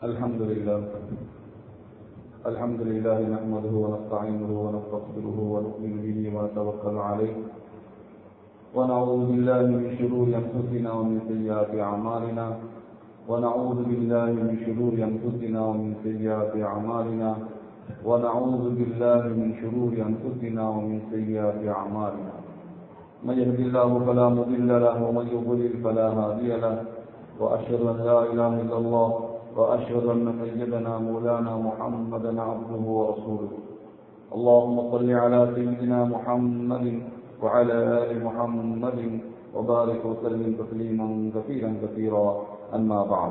الحمد لله الحمد لله نحمده ونستعينه ونستغفره ونؤمن به ونتوكل عليه ونعوذ بالله من شرور انفسنا ومن سيئات اعمالنا ونعوذ بالله من شرور انفسنا ومن سيئات اعمالنا ونعوذ بالله من شرور انفسنا ومن سيئات اعمالنا من يهد الله فلا مضل له ومن يضلل فلا هادي له واشهد ان لا اله الا الله واشهد ان سيدنا مولانا محمدا عبده ورسوله اللهم صل على سيدنا محمد وعلى ال محمد وبارك وسلم تسليما كثيرا كثيرا اما بعد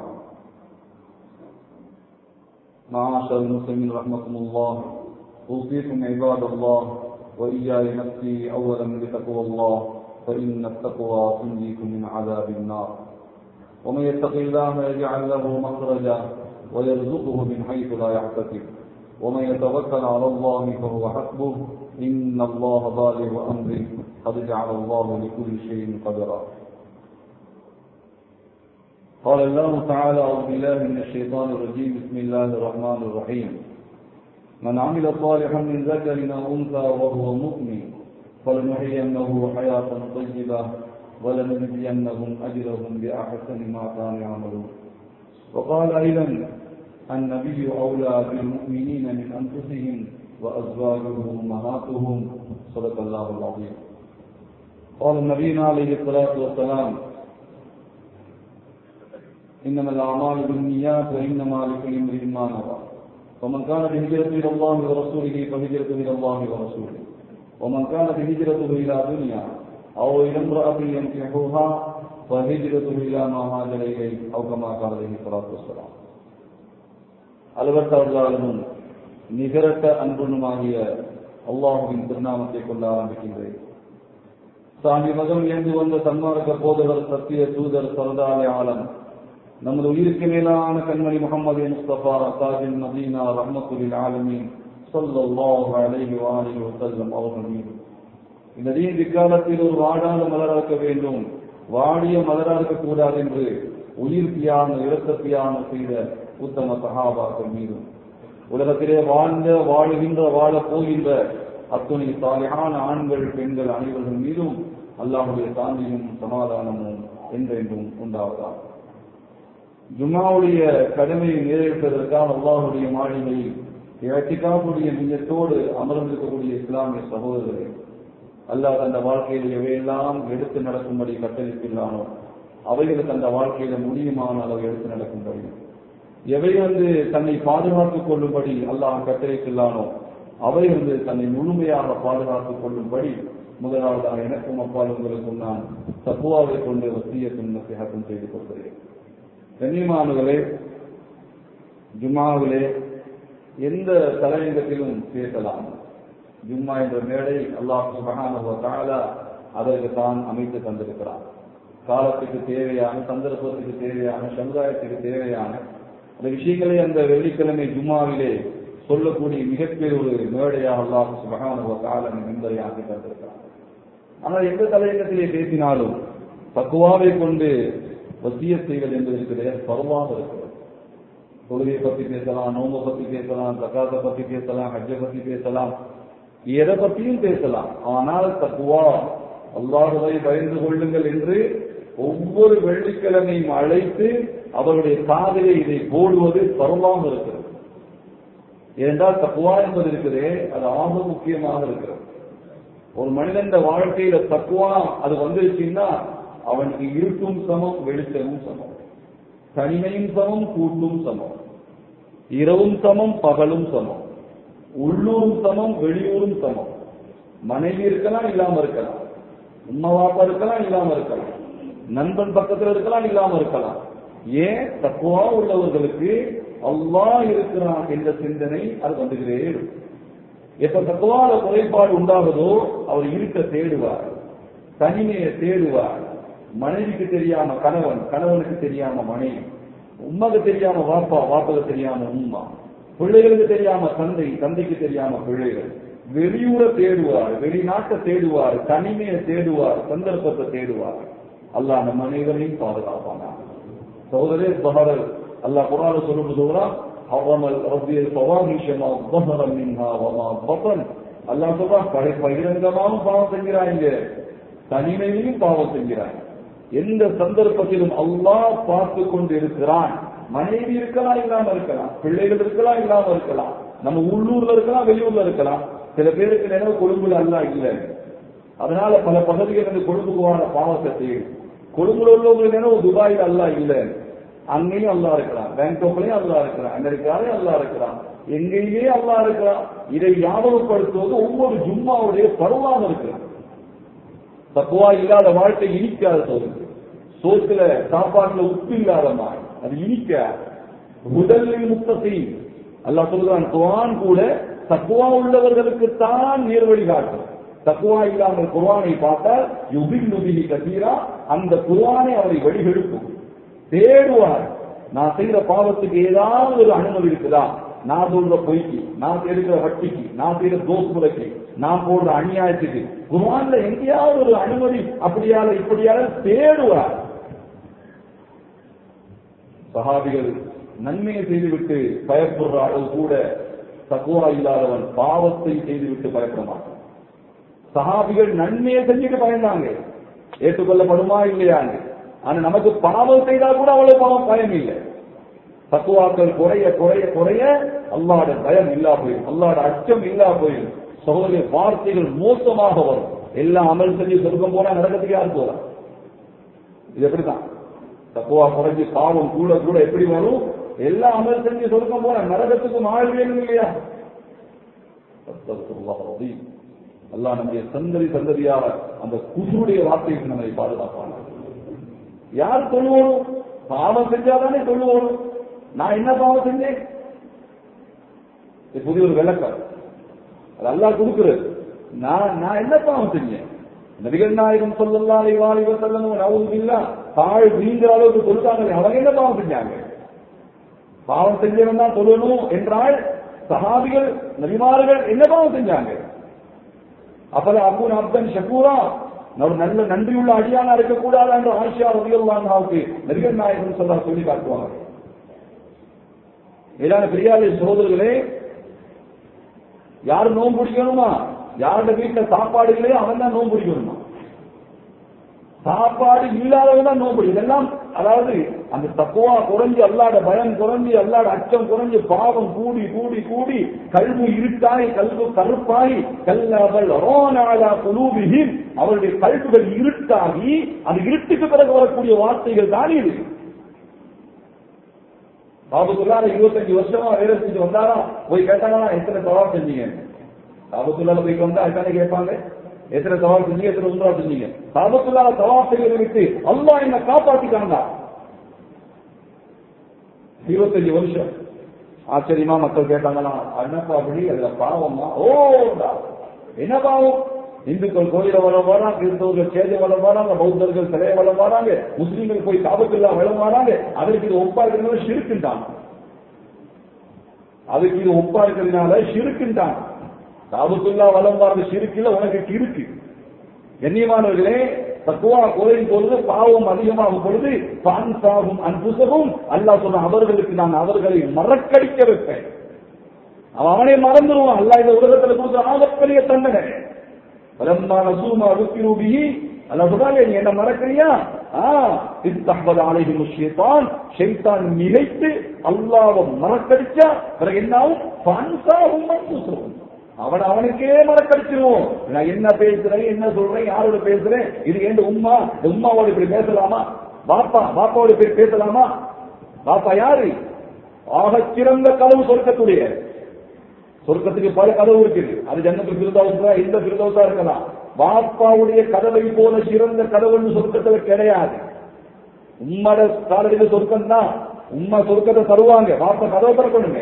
معاشر المسلمين رحمكم الله اوصيكم عباد الله واياي نفسي اولا بتقوى الله فان التقوى تنجيكم من عذاب النار ومن يتق الله يجعل له مخرجا ويرزقه من حيث لا يحتسب ومن يتوكل على الله فهو حسبه ان الله بالغ امره قد جعل الله لكل شيء قدرا قال الله تعالى اعوذ بالله من الشيطان الرجيم بسم الله الرحمن الرحيم من عمل صالحا من ذكر او انثى وهو مؤمن فلنحيينه حياه طيبه ولنجزينهم اجرهم باحسن ما كانوا يعملون وقال ايضا النبي اولى بالمؤمنين من انفسهم وازواجه امهاتهم صدق الله العظيم قال النبي عليه الصلاه والسلام انما الاعمال بالنيات وانما لكل امرئ ما نوى ومن كانت هجرته الى الله ورسوله فهجرته الى الله ورسوله ومن كانت هجرته الى دنيا او الى امراه ينكحها فهجرته الى ما هاجر اليه او كما قال عليه الصلاه والسلام அளவற்றவர்களாலும் நிகரட்ட அன்புணுமாகிய அல்லாஹுவின் திருநாமத்தை கொண்டு ஆரம்பிக்கின்றேன் சாமி மதம் இயந்து வந்த சன்மார்க்க போதவர் சத்திய தூதர் சரதாலய ஆலம் நமது உயிருக்கு மேலான கண்மணி முகமது முஸ்தபா தாஜின் மதீனா ரஹமத்துலில் ஆலமீன் சொல்லல்லாஹு அலைஹி வாலிஹி வஸல்லம் அவர்கள் மீது இந்த தீன் விக்காலத்தில் ஒரு வாடாத மலராக்க வேண்டும் வாடிய மலராக்க கூடாது என்று உயிர் தியானம் இரத்த தியானம் செய்த உத்தம சகாபாக்கள் மீதும் உலகத்திலே வாழ்ந்த வாழுகின்ற வாழப் போகின்ற அத்துணை சாலையான ஆண்கள் பெண்கள் அனைவர்கள் மீதும் அல்லாஹுடைய சாந்தியும் சமாதானமும் என்றென்றும் உண்டாவதாக ஜும்மாவுடைய கடமையை நிறைவேற்றுவதற்காக அல்லாஹுடைய மாளிகையில் இறத்திக்காவுடைய நியத்தோடு அமர்ந்திருக்கக்கூடிய இஸ்லாமிய சகோதரர்களே அல்லாஹ் அந்த வாழ்க்கையில் எவையெல்லாம் எடுத்து நடக்கும்படி கட்டளித்துள்ளானோ அவைகளுக்கு அந்த வாழ்க்கையில முடியுமான அளவு எடுத்து நடக்கும்படி எவை வந்து தன்னை பாதுகாத்துக் கொள்ளும்படி அல்லாஹ் கட்டளைத்துள்ளானோ அவை வந்து தன்னை முழுமையாக பாதுகாத்துக் கொள்ளும்படி முதலாவதாக எனக்கும் அப்பால் உங்களுக்கும் நான் தப்புவாவை கொண்டு வசியத்தும் நசிஹத்தும் செய்து கொள்கிறேன் கண்ணியமானவர்களே ஜும்மாவிலே எந்த தலையங்கத்திலும் பேசலாம் ஜும்மா என்ற மேடை அல்லாஹ் சுபகான அதற்கு தான் அமைத்து தந்திருக்கிறான் காலத்துக்கு தேவையான சந்தர்ப்பத்துக்கு தேவையான சமுதாயத்துக்கு தேவையான அந்த விஷயங்களை அந்த வெள்ளிக்கிழமை ஜும்மாவிலே சொல்லக்கூடிய மிகப்பெரிய ஒரு மேடையாக அல்லாஹ் சுபகான என்பதை ஆக்கி தந்திருக்கிறான் ஆனால் எந்த தலையங்கத்திலே பேசினாலும் தக்குவாவை கொண்டு வசிய செய்வது என்பது இருக்கிறது பருவாக இருக்கிறது தொழுகையை பத்தி பேசலாம் நோம்பை பத்தி பேசலாம் தக்காத்தை பத்தி பேசலாம் ஹஜ்ஜை பத்தி பேசலாம் எதை பத்தியும் பேசலாம் ஆனால் தக்குவா அல்லாஹுவை பயந்து கொள்ளுங்கள் என்று ஒவ்வொரு வெள்ளிக்கிழமையும் அழைத்து அவருடைய காதலை இதை போடுவது பருவாக இருக்கிறது ஏனென்றால் தக்குவா என்பது இருக்கிறதே அது ஆக முக்கியமாக இருக்கிறது ஒரு மனிதன் வாழ்க்கையில தக்குவா அது வந்துருச்சுன்னா அவனுக்கு இருட்டும் சமம் வெளிச்சமும் சமம் தனிமையும் சமம் கூட்டும் சமம் இரவும் சமம் பகலும் சமம் உள்ளூரும் சமம் வெளியூரும் சமம் மனைவி இருக்கலாம் இல்லாம இருக்கலாம் உம்மா வாப்பா இருக்கலாம் இல்லாம இருக்கலாம் நண்பன் பக்கத்துல இருக்கலாம் இல்லாம இருக்கலாம் ஏன் தக்குவா உள்ளவர்களுக்கு அல்லா இருக்கிறான் என்ற சிந்தனை அது வந்துகிறே எப்ப தக்குவால குறைபாடு உண்டாகுதோ அவர் இருக்க தேடுவார் தனிமையை தேடுவார் மனைவிக்கு தெரியாம கணவன் கணவனுக்கு தெரியாம மனைவி உண்மைக்கு தெரியாம வாப்பா வாப்பாவுக்கு தெரியாம உம்மா பிள்ளைகளுக்கு தெரியாம தந்தை தந்தைக்கு தெரியாம பிள்ளைகள் வெளியூரை தேடுவார் வெளிநாட்டை தேடுவார் தனிமையை தேடுவார் சந்தர்ப்பத்தை தேடுவார் அல்லாஹ் நம்ம அனைவரையும் பாதுகாப்பானா சகோதரே பகரர் அல்லாஹ் குரான சொல்லும் சொல்றான் அவமல் ரப்பிய பவாகிஷமா பஹர மின்ஹா வமா பதன் அல்லாஹ் சொல்றான் பகை- பகிரங்கமாகவும் பாவம் செஞ்கிறாங்க தனிமையிலும் பாவம் செஞ்கிறாங்க எந்த சந்தர்ப்பத்திலும் அல்லாஹ் பார்த்து கொண்டு இருக்கிறான் மனைவி இருக்கலாம் இல்லாம இருக்கலாம் பிள்ளைகள் இருக்கலாம் இல்லாம இருக்கலாம் நம்ம உள்ளூர்ல இருக்கலாம் வெளியூர்ல இருக்கலாம் சில பேருக்கு நினைவு கொழும்புல அல்லாஹ் இல்லை அதனால பல பகுதிகள் இந்த கொழும்புக்கு வர பாவத்தை செய்யும் கொழும்புல உள்ளவங்களுக்கு நினைவு துபாயில் அல்லாஹ் இல்லை அங்கேயும் அல்லாஹ் இருக்கிறான் பேங்காக்லயும் அல்லாஹ் இருக்கிறான் அமெரிக்காலையும் அல்லாஹ் இருக்கிறான் எங்கேயுமே அல்லாஹ் இருக்கிறான் இதை ஞாபகப்படுத்துவது ஒவ்வொரு ஜும்மாவுடைய பருவாக இருக்கிறான் தப்புவா இல்லாத வாழ்க்கை இனிக்காத சொல்லுது சோத்துல சாப்பாட்டுல உப்பு இல்லாத மாதிரி அது இனிக்க உடலில் முத்தத்தை அல்லாஹ் சொல்றான் குர்ஆன் கூட தக்குவா உள்ளவர்களுக்கு தான் நேர்வழி காட்டும் தக்குவா இல்லாமல் குர்ஆனை பார்த்தால் யுபின் நுபினி கத்தீரா அந்த குர்ஆனை அவரை வழிகெடுக்கும் தேடுவார் நான் செய்யற பாவத்துக்கு ஏதாவது ஒரு அனுமதி இருக்குதா நான் சொல்ற பொய்க்கு நான் எடுக்கிற வட்டிக்கு நான் செய்யற தோஸ் முறைக்கு நான் போடுற அநியாயத்துக்கு குர்ஆன்ல எங்கேயாவது ஒரு அனுமதி அப்படியால இப்படியால தேடுவார் சஹாபிகள் நன்மையை செய்துவிட்டு பயப்படுற அளவு கூட தக்குவா இல்லாதவன் பாவத்தை செய்துவிட்டு பயப்பட மாட்டான் சஹாபிகள் நன்மையை செஞ்சுட்டு பயந்தாங்க ஏற்றுக்கொள்ளப்படுமா இல்லையான்னு ஆனா நமக்கு பாவம் செய்தால் கூட அவ்வளவு பாவம் பயம் இல்லை தக்குவாக்கள் குறைய குறைய குறைய அல்லாட பயம் இல்லா போயிடும் அல்லாட அச்சம் இல்லா போயிடும் சகோதரிய வார்த்தைகள் மோசமாக வரும் எல்லாம் அமல் செஞ்சு சொர்க்கம் போனா நரகத்துக்கு யார் போறா இது எப்படிதான் தக்குவா குறைஞ்சு பாவம் கூட கூட எப்படி வரும் எல்லாம் அமல் செஞ்சு சொர்க்கம் போனா நரகத்துக்கும் ஆள் வேணும் இல்லையா அஸ்தக்ஃபிருல்லாஹ் அலீம். அல்லாஹ் நம்முடைய சந்ததி சந்ததியாக அந்த குசுடைய வார்த்தைக்கு நம்மை பாதுகாப்பான யார் சொல்லுவோம் பாவம் செஞ்சாதானே சொல்லுவோம் நான் என்ன பாவம் செஞ்சேன் இது புதிய ஒரு விளக்கம் அது அல்லாஹ் கொடுக்கிறது நான் நான் என்ன பாவம் செஞ்சேன் நபிகள் நாயகம் சொல்லலாம் அலைவாலி வசல்லம் நவுது இல்லா தாழ் வீங்கிற அளவுக்கு சொல்லுறாங்க அவங்க என்ன பாவம் செஞ்சாங்க பாவம் செஞ்சவன் தான் சொல்லணும் என்றால் சஹாபிகள் நபிமார்கள் என்ன பாவம் செஞ்சாங்க அப்பல அபுன் அப்தன் ஷக்கூரா ஒரு நல்ல நன்றியுள்ள அடியானா இருக்கக்கூடாது என்று ஆயிஷா ரதியுல்லாஹுக்கு நபிகள் நாயகம் சொல்ல சொல்லி காட்டுவாங்க மேலான பெரியாரிய சகோதரர்களே யாரு நோன்பு பிடிக்கணுமா யாரோட வீட்டுல சாப்பாடு இல்லையோ அவன் தான் நோன்பு பிடிக்கணுமா சாப்பாடு இல்லாதவன் தான் நோன்பு பிடிக்கும். இதெல்லாம் அதாவது அந்த தக்குவா குறைஞ்சு அல்லாட பயம் குறைஞ்சு அல்லாட அச்சம் குறைஞ்சு பாவம் கூடி கூடி கூடி கல்வி இருட்டாய் கல்வு கருப்பாய் கல்லவள் ரோனாலா குலூபிஹிம் அவருடைய கல்விகள் இருட்டாகி அந்த இருட்டுக்கு பிறகு வரக்கூடிய வார்த்தைகள் தான் இது பாபுத்துல்லால இருபத்தஞ்சு வருஷமா வேலை செஞ்சு வந்தாரா போய் கேட்டாங்களா எத்தனை சவால் செஞ்சீங்க பாபத்துல்லால போயிட்டு வந்தா எத்தனை கேட்பாங்க எத்தனை சவால் செஞ்சீங்க எத்தனை உண்டா செஞ்சீங்க பாபத்துல்லால சவால் செய்வதை விட்டு அல்லாஹ் என்ன காப்பாத்திட்டாங்க இருபத்தஞ்சு வருஷம் ஆச்சரியமா மக்கள் கேட்டாங்களா என்னப்பா அப்படி அதுல பாவமா ஓ என்ன பாவம் இந்துக்கள் கோயில வள வராங்க கிறிஸ்தவர்கள் சேதை வள வராங்க பௌத்தர்கள் சிலைய வள வராங்க முஸ்லீம்கள் போய் காபத்துல்லா வளம் வராங்க அதற்கு இது ஒப்பா இருக்கிறதுனால ஷிருக்குன்றான் அதுக்கு இது ஒப்பா இருக்கிறதுனால ஷிருக்குன்றான் காபத்துல்லா வளம் வர்றது ஷிருக்குல உனக்கு இருக்கு கண்ணியமானவர்களே தக்குவா குறையும் பொழுது பாவம் அதிகமாகும் பொழுது பான்சாகும் அன்புசகும் அல்லாஹ் சொன்ன அவர்களுக்கு நான் அவர்களை மறக்கடிக்க வைப்பேன் அவன் அவனை மறந்துடுவான் அல்லாஹ் இந்த உலகத்துல கொடுத்த ஆகப்பெரிய தண்டனை பலம்மா நசூமா ருக்கிரூபி அல்லாஹ் சொல்றாங்க நீ என்ன மறக்கறியா ஆ இஸ்தஹ்பத அலைஹிம் ஷைத்தான் ஷைத்தான் மிகைத்து அல்லாஹ்வை மறக்கடிச்சா பிறகு என்ன ஆகும் பான்சாகும் அன்புசகும் அவன் அவனுக்கே மறக்கடிச்சிருவோம் நான் என்ன பேசுறேன் என்ன சொல்றேன் யாரோட பேசுறேன் இது ஏன் உம்மா இந்த உம்மாவோட இப்படி பேசலாமா பாப்பா பாப்பாவோட இப்படி பேசலாமா பாப்பா யாரு ஆகச் சிறந்த கதவு சொர்க்கத்துடைய சொர்க்கத்துக்கு பல கதவு இருக்குது அது ஜன்னத்து பிரதோசா எந்த பிரதோசா இருக்கலாம் பாப்பாவுடைய கதவை போல சிறந்த கதவுன்னு சொர்க்கத்துல கிடையாது உம்மோட காலடியில் சொர்க்கம் தான் உம்மா சொர்க்கத்தை தருவாங்க பாப்பா கதவை திறக்கணுங்க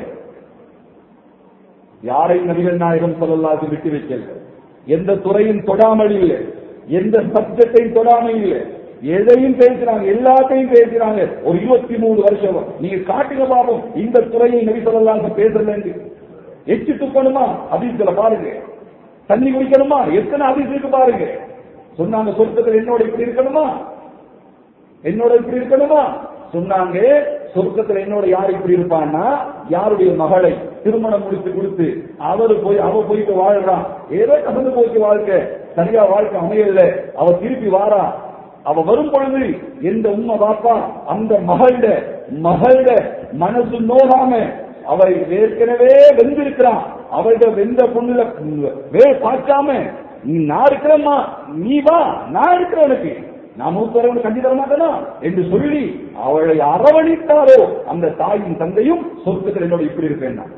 யாரை நபிகள் நாயகம் சொல்லலாது விட்டு வைக்கல எந்த துறையும் தொடாமல் இல்லை எந்த சப்ஜெக்டையும் தொடாமல் இல்லை எதையும் பேசுறாங்க எல்லாத்தையும் பேசுறாங்க ஒரு இருபத்தி மூணு வருஷம் நீங்க காட்டுங்க பாப்போம் இந்த துறையை நபி சொல்லலாங்க பேசல எச்சு துப்பணுமா அதிசல பாருங்க தண்ணி குடிக்கணுமா எத்தனை அதிசயத்துக்கு பாருங்க சொன்னாங்க சொர்க்கத்தில் என்னோட இப்படி இருக்கணுமா என்னோட இப்படி இருக்கணுமா சொன்னாங்க சொர்க்கத்துல என்னோட யார் இப்படி இருப்பான்னா யாருடைய மகளை திருமணம் முடித்து கொடுத்து அவரு போய் அவ போயிட்டு வாழ்றான் ஏதோ கசந்து போச்சு வாழ்க்கை சரியா வாழ்க்கை அமையல அவ திருப்பி வாரா அவ வரும் பொழுது எந்த உண்மை பாப்பா அந்த மகள மகள மனசு நோகாம அவள் ஏற்கனவே வெந்திருக்கிறான் அவள்கிட்ட வெந்த பொண்ணுல வே பார்க்காம நீ நான் இருக்கிறம்மா நீ வா நான் இருக்கிறேன் உனக்கு நான் மூத்தரவன் கஞ்சி தர மாட்டேனா என்று சொல்லி அவளை அரவணைத்தாரோ அந்த தாயும் தந்தையும் சொர்க்கத்தில் என்னோட இப்படி இருப்பேன் நான்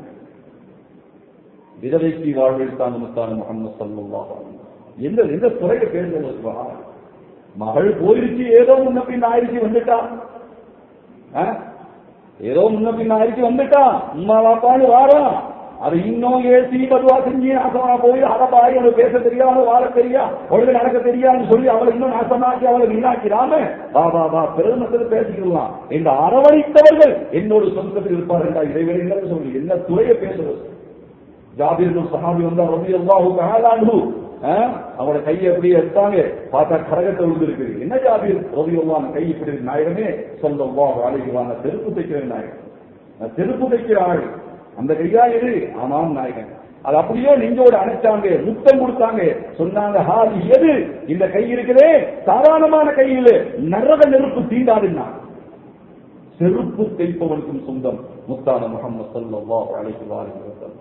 விதவைக்கு வாழ்வில் தான் முத்தான முகமது சல்லாஹ் எந்த எந்த துறையை பேசுவா மகள் போயிருச்சு ஏதோ முன்ன பின் ஆயிடுச்சு வந்துட்டா ஆ? ஏதோ முன்ன பின் ஆயிடுச்சு வந்துட்டா உமா வாப்பான்னு வாரம் அது இன்னும் ஏசி பதுவா செஞ்சு நாசமா போய் அறப்பாய் அவனுக்கு பேச தெரியாது வாழ தெரியா ஒழுங்கு நடக்க தெரியாதுன்னு சொல்லி அவளை இன்னும் நாசமாக்கி அவளை வீணாக்கிறாம வா வா வா பெருமத்தில் பேசிக்கலாம் என்று அரவணைத்தவர்கள் என்னோடு சொந்தத்தில் இருப்பார் என்றா இறைவனை சொல்லி என்ன துறையை பேசுறது ஜாபீர் சஹாபி வந்தா ரவி அல்லாஹு தஆலாஹு அவரோட கையை அப்படியே எடுத்தாங்க பார்த்தா கரகத்தை விழுந்திருக்கு என்ன ஜாபீர் ரவி அல்லாஹ் கை இப்படி இருக்கு நாயகமே சொல்லல்லாஹு அலைஹி வஸல்லம் செருப்பு தைக்கிறேன் நாயகன் நான் செருப்பு தைக்கிற ஆள் அந்த கையா இது ஆமாம் நாயகன் அது அப்படியே நெஞ்சோடு அணைச்சாங்க முத்தம் கொடுத்தாங்க சொன்னாங்க ஹா இது எது இந்த கை இருக்குதே சாதாரணமான கை இல்ல நரக நெருப்பு தீண்டாதுன்னா செருப்பு தைப்பவனுக்கும் சொந்தம் முத்தான முகமது ஸல்லல்லாஹு அலைஹி வஸல்லம்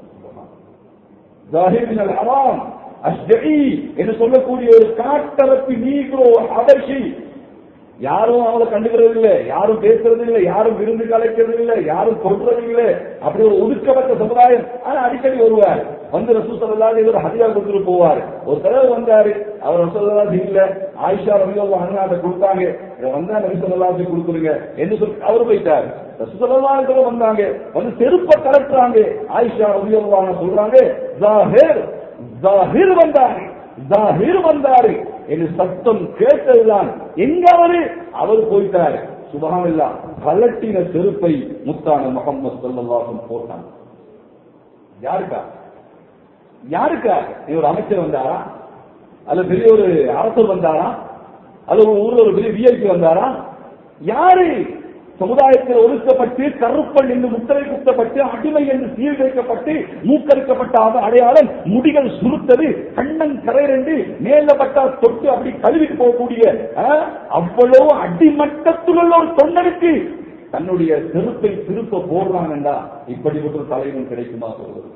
ஜாஹிபின் ஹராம் அஷ்ஜஇ என்று சொல்லக்கூடிய ஒரு காட்டரப்பி நீக்ரோ அபஷி யாரும் அவளை கண்டுக்கிறது இல்ல யாரும் பேசுறது இல்ல யாரும் விருந்து கலைக்கிறது இல்ல யாரும் சொல்றது இல்ல அப்படி ஒரு ஒதுக்கப்பட்ட சமுதாயம் ஆனா அடிக்கடி வருவார் வந்து ரசூ சல்லாத ஒரு ஹதியா கொடுத்துட்டு போவார் ஒரு தடவை வந்தாரு அவர் ரசூல்லாது இல்ல ஆயிஷா ரவியோ அண்ணாட்ட கொடுத்தாங்க இதை வந்தா நபி சொல்லாது கொடுத்துருங்க என்று சொல்லி அவர் போயிட்டார் ரசூசல்லாத வந்தாங்க வந்து செருப்ப கலட்டுறாங்க ஆயிஷா ரவியோ சொல்றாங்க ஜாஹிர் ஜாஹிர் வந்தாரு ஜாஹிர் வந்தாரு என்று சத்தம் கேட்டதுதான் எங்க அவரு அவர் போயிட்டாரு சுபகாமில்லா கலட்டின செருப்பை முத்தான முகமது சொல்லல்லாசம் போட்டான் யாருக்கா யாருக்கா நீ ஒரு அமைச்சர் வந்தாரா அல்ல பெரிய ஒரு அரசர் வந்தாரா அல்ல ஒரு ஊர்ல ஒரு பெரிய விஐபி வந்தாரா யாரு சமுதாயத்தில் ஒதுக்கப்பட்டு கருப்பல் என்று முத்திரை குத்தப்பட்டு அடிமை என்று சீல் வைக்கப்பட்டு மூக்கரிக்கப்பட்ட அவ- அடையாளம் முடிகள் சுருத்தது கண்ணன் கரையரென்று மேலப்பட்டா தொட்டு அப்படி கழுவிட்டு போகக்கூடிய ஆ, அவ்வளவு அடிமட்டத்துள்ள ஒரு தொண்டனுக்கு தன்னுடைய செருப்பை திருப்ப போடுறாங்கண்டா இப்படிப்பட்ட ஒரு தலைவன் கிடைக்குமா சொல்வது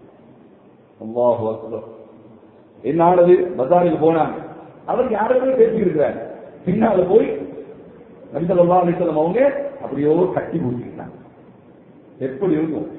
அல்லாஹு அக்பர் என்ன ஆனது பஜாருக்கு போனாங்க அவர் யாருமே பேசியிருக்கிறார் பின்னால போய் நபிசல்லா அலிசல்லம் அவங்க அப்படியோ கட்டி கொடுத்துருக்காங்க எப்படி இருக்கும்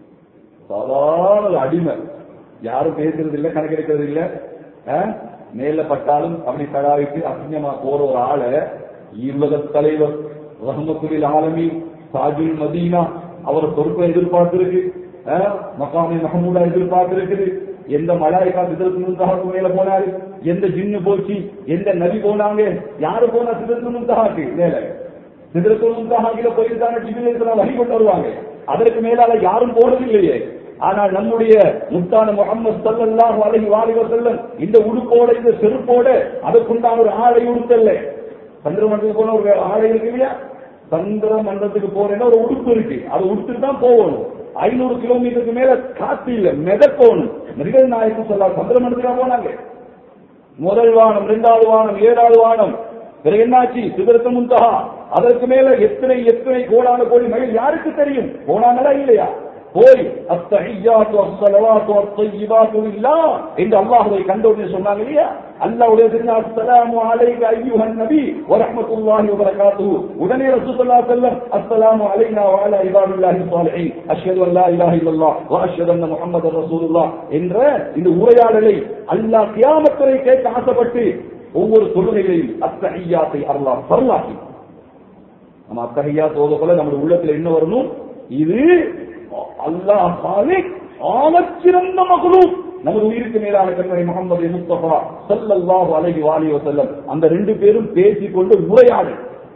சாதாரண ஒரு அடிமை யாரும் பேசுறது இல்ல கணக்கெடுக்கிறது இல்ல ஆ? மேல பட்டாலும் அப்படி தடாவிட்டு அசிங்கமா போற ஒரு ஆளை ஈர்வக தலைவர் ரஹமத்துலில் ஆலமி சாஜுல் மதீனா அவர் பொறுப்பை எதிர்பார்த்திருக்கு ஆ? மகாமி மஹமூடா எதிர்பார்த்திருக்குது எந்த மலாய்க்கா சிதற்கு முன்தாக மேல போனாரு எந்த ஜின்னு போச்சு எந்த நபி போனாங்க யாரு போனா சிதற்கு முன்தாக்கு மேல சிதற்கு முன்தாகில போயிருந்தாங்க ஜிபிலேசன வழி கொண்டு வருவாங்க அதற்கு மேலால யாரும் போனதில்லையே ஆனால் நம்முடைய முத்தான முகமது சல்லல்லாஹு அலைஹி வாலிஹி வஸல்லம் இந்த உடுப்போட இந்த செருப்போட அதற்குண்டான ஒரு ஆடை உடுத்தல்ல சந்திரமண்டலத்துக்கு போன ஒரு ஆடை இருக்கு இல்லையா சந்திர மண்டலத்துக்கு போறேன்னா ஒரு உடுப்பு இருக்கு அதை உடுத்துட்டு தான் போகணும் ஐநூறு கிலோமீட்டருக்கு மேல காத்து இல்ல மிதக்கணும் மிருகல் நாயகம் சொல்ல சந்திர மண்டலத்துக்கு போனாங்க முதல் வானம் இரண்டாவது வானம் ஏழாவது வானம் பிறகு என்னாச்சு சிதறத்து முந்தகா அதற்கு மேல எத்தனை எத்தனை கோடான கோடி மைல் யாருக்கு தெரியும் போனாங்களா இல்லையா போய் அத்தஹியாத்து அஸ்ஸலவாத்து அத்தய்யிபாத்து லில்லாஹ் என்று அல்லாஹ்வை கண்டோன்னு சொன்னாங்க இல்லையா அல்லாஹ்வுடைய திருநாள் அஸ்ஸலாமு அலைக அய்யுஹன் நபி வ ரஹ்மத்துல்லாஹி வ பரகாத்துஹு உடனே ரசூல் ஸல்லல்லாஹு அலைஹி வஸல்லம் அஸ்ஸலாமு அலைனா வ அலா இபாதில்லாஹி ஸாலிஹீன் அஷ்ஹது அன் லா இலாஹ இல்லல்லாஹ் வ அஷ்ஹது அன்ன முஹம்மதர் ரசூலுல்லாஹ் என்ற இந்த உரையாடலை அல்லாஹ் கியாமத் வரை கேட்க ஆசைப்பட்டு ஒவ்வொரு தொழுகையிலையும் அத்தஹியாத்தை அல்லாஹ் பரலாக்கி நம்ம அத்தகையாத் ஓதக்குள்ள நம்முடைய உள்ளத்துல என்ன வரணும் இது அல்லாஹ் காலிக் ஆகச்சிறந்த மகளும் நமது உயிருக்கு மேலான கண்மணி முகமது முஸ்தபா ஸல்லல்லாஹு அலைஹி வாலிஹி வஸல்லம் அந்த ரெண்டு பேரும் பேசிக்கொண்டு உரையாடு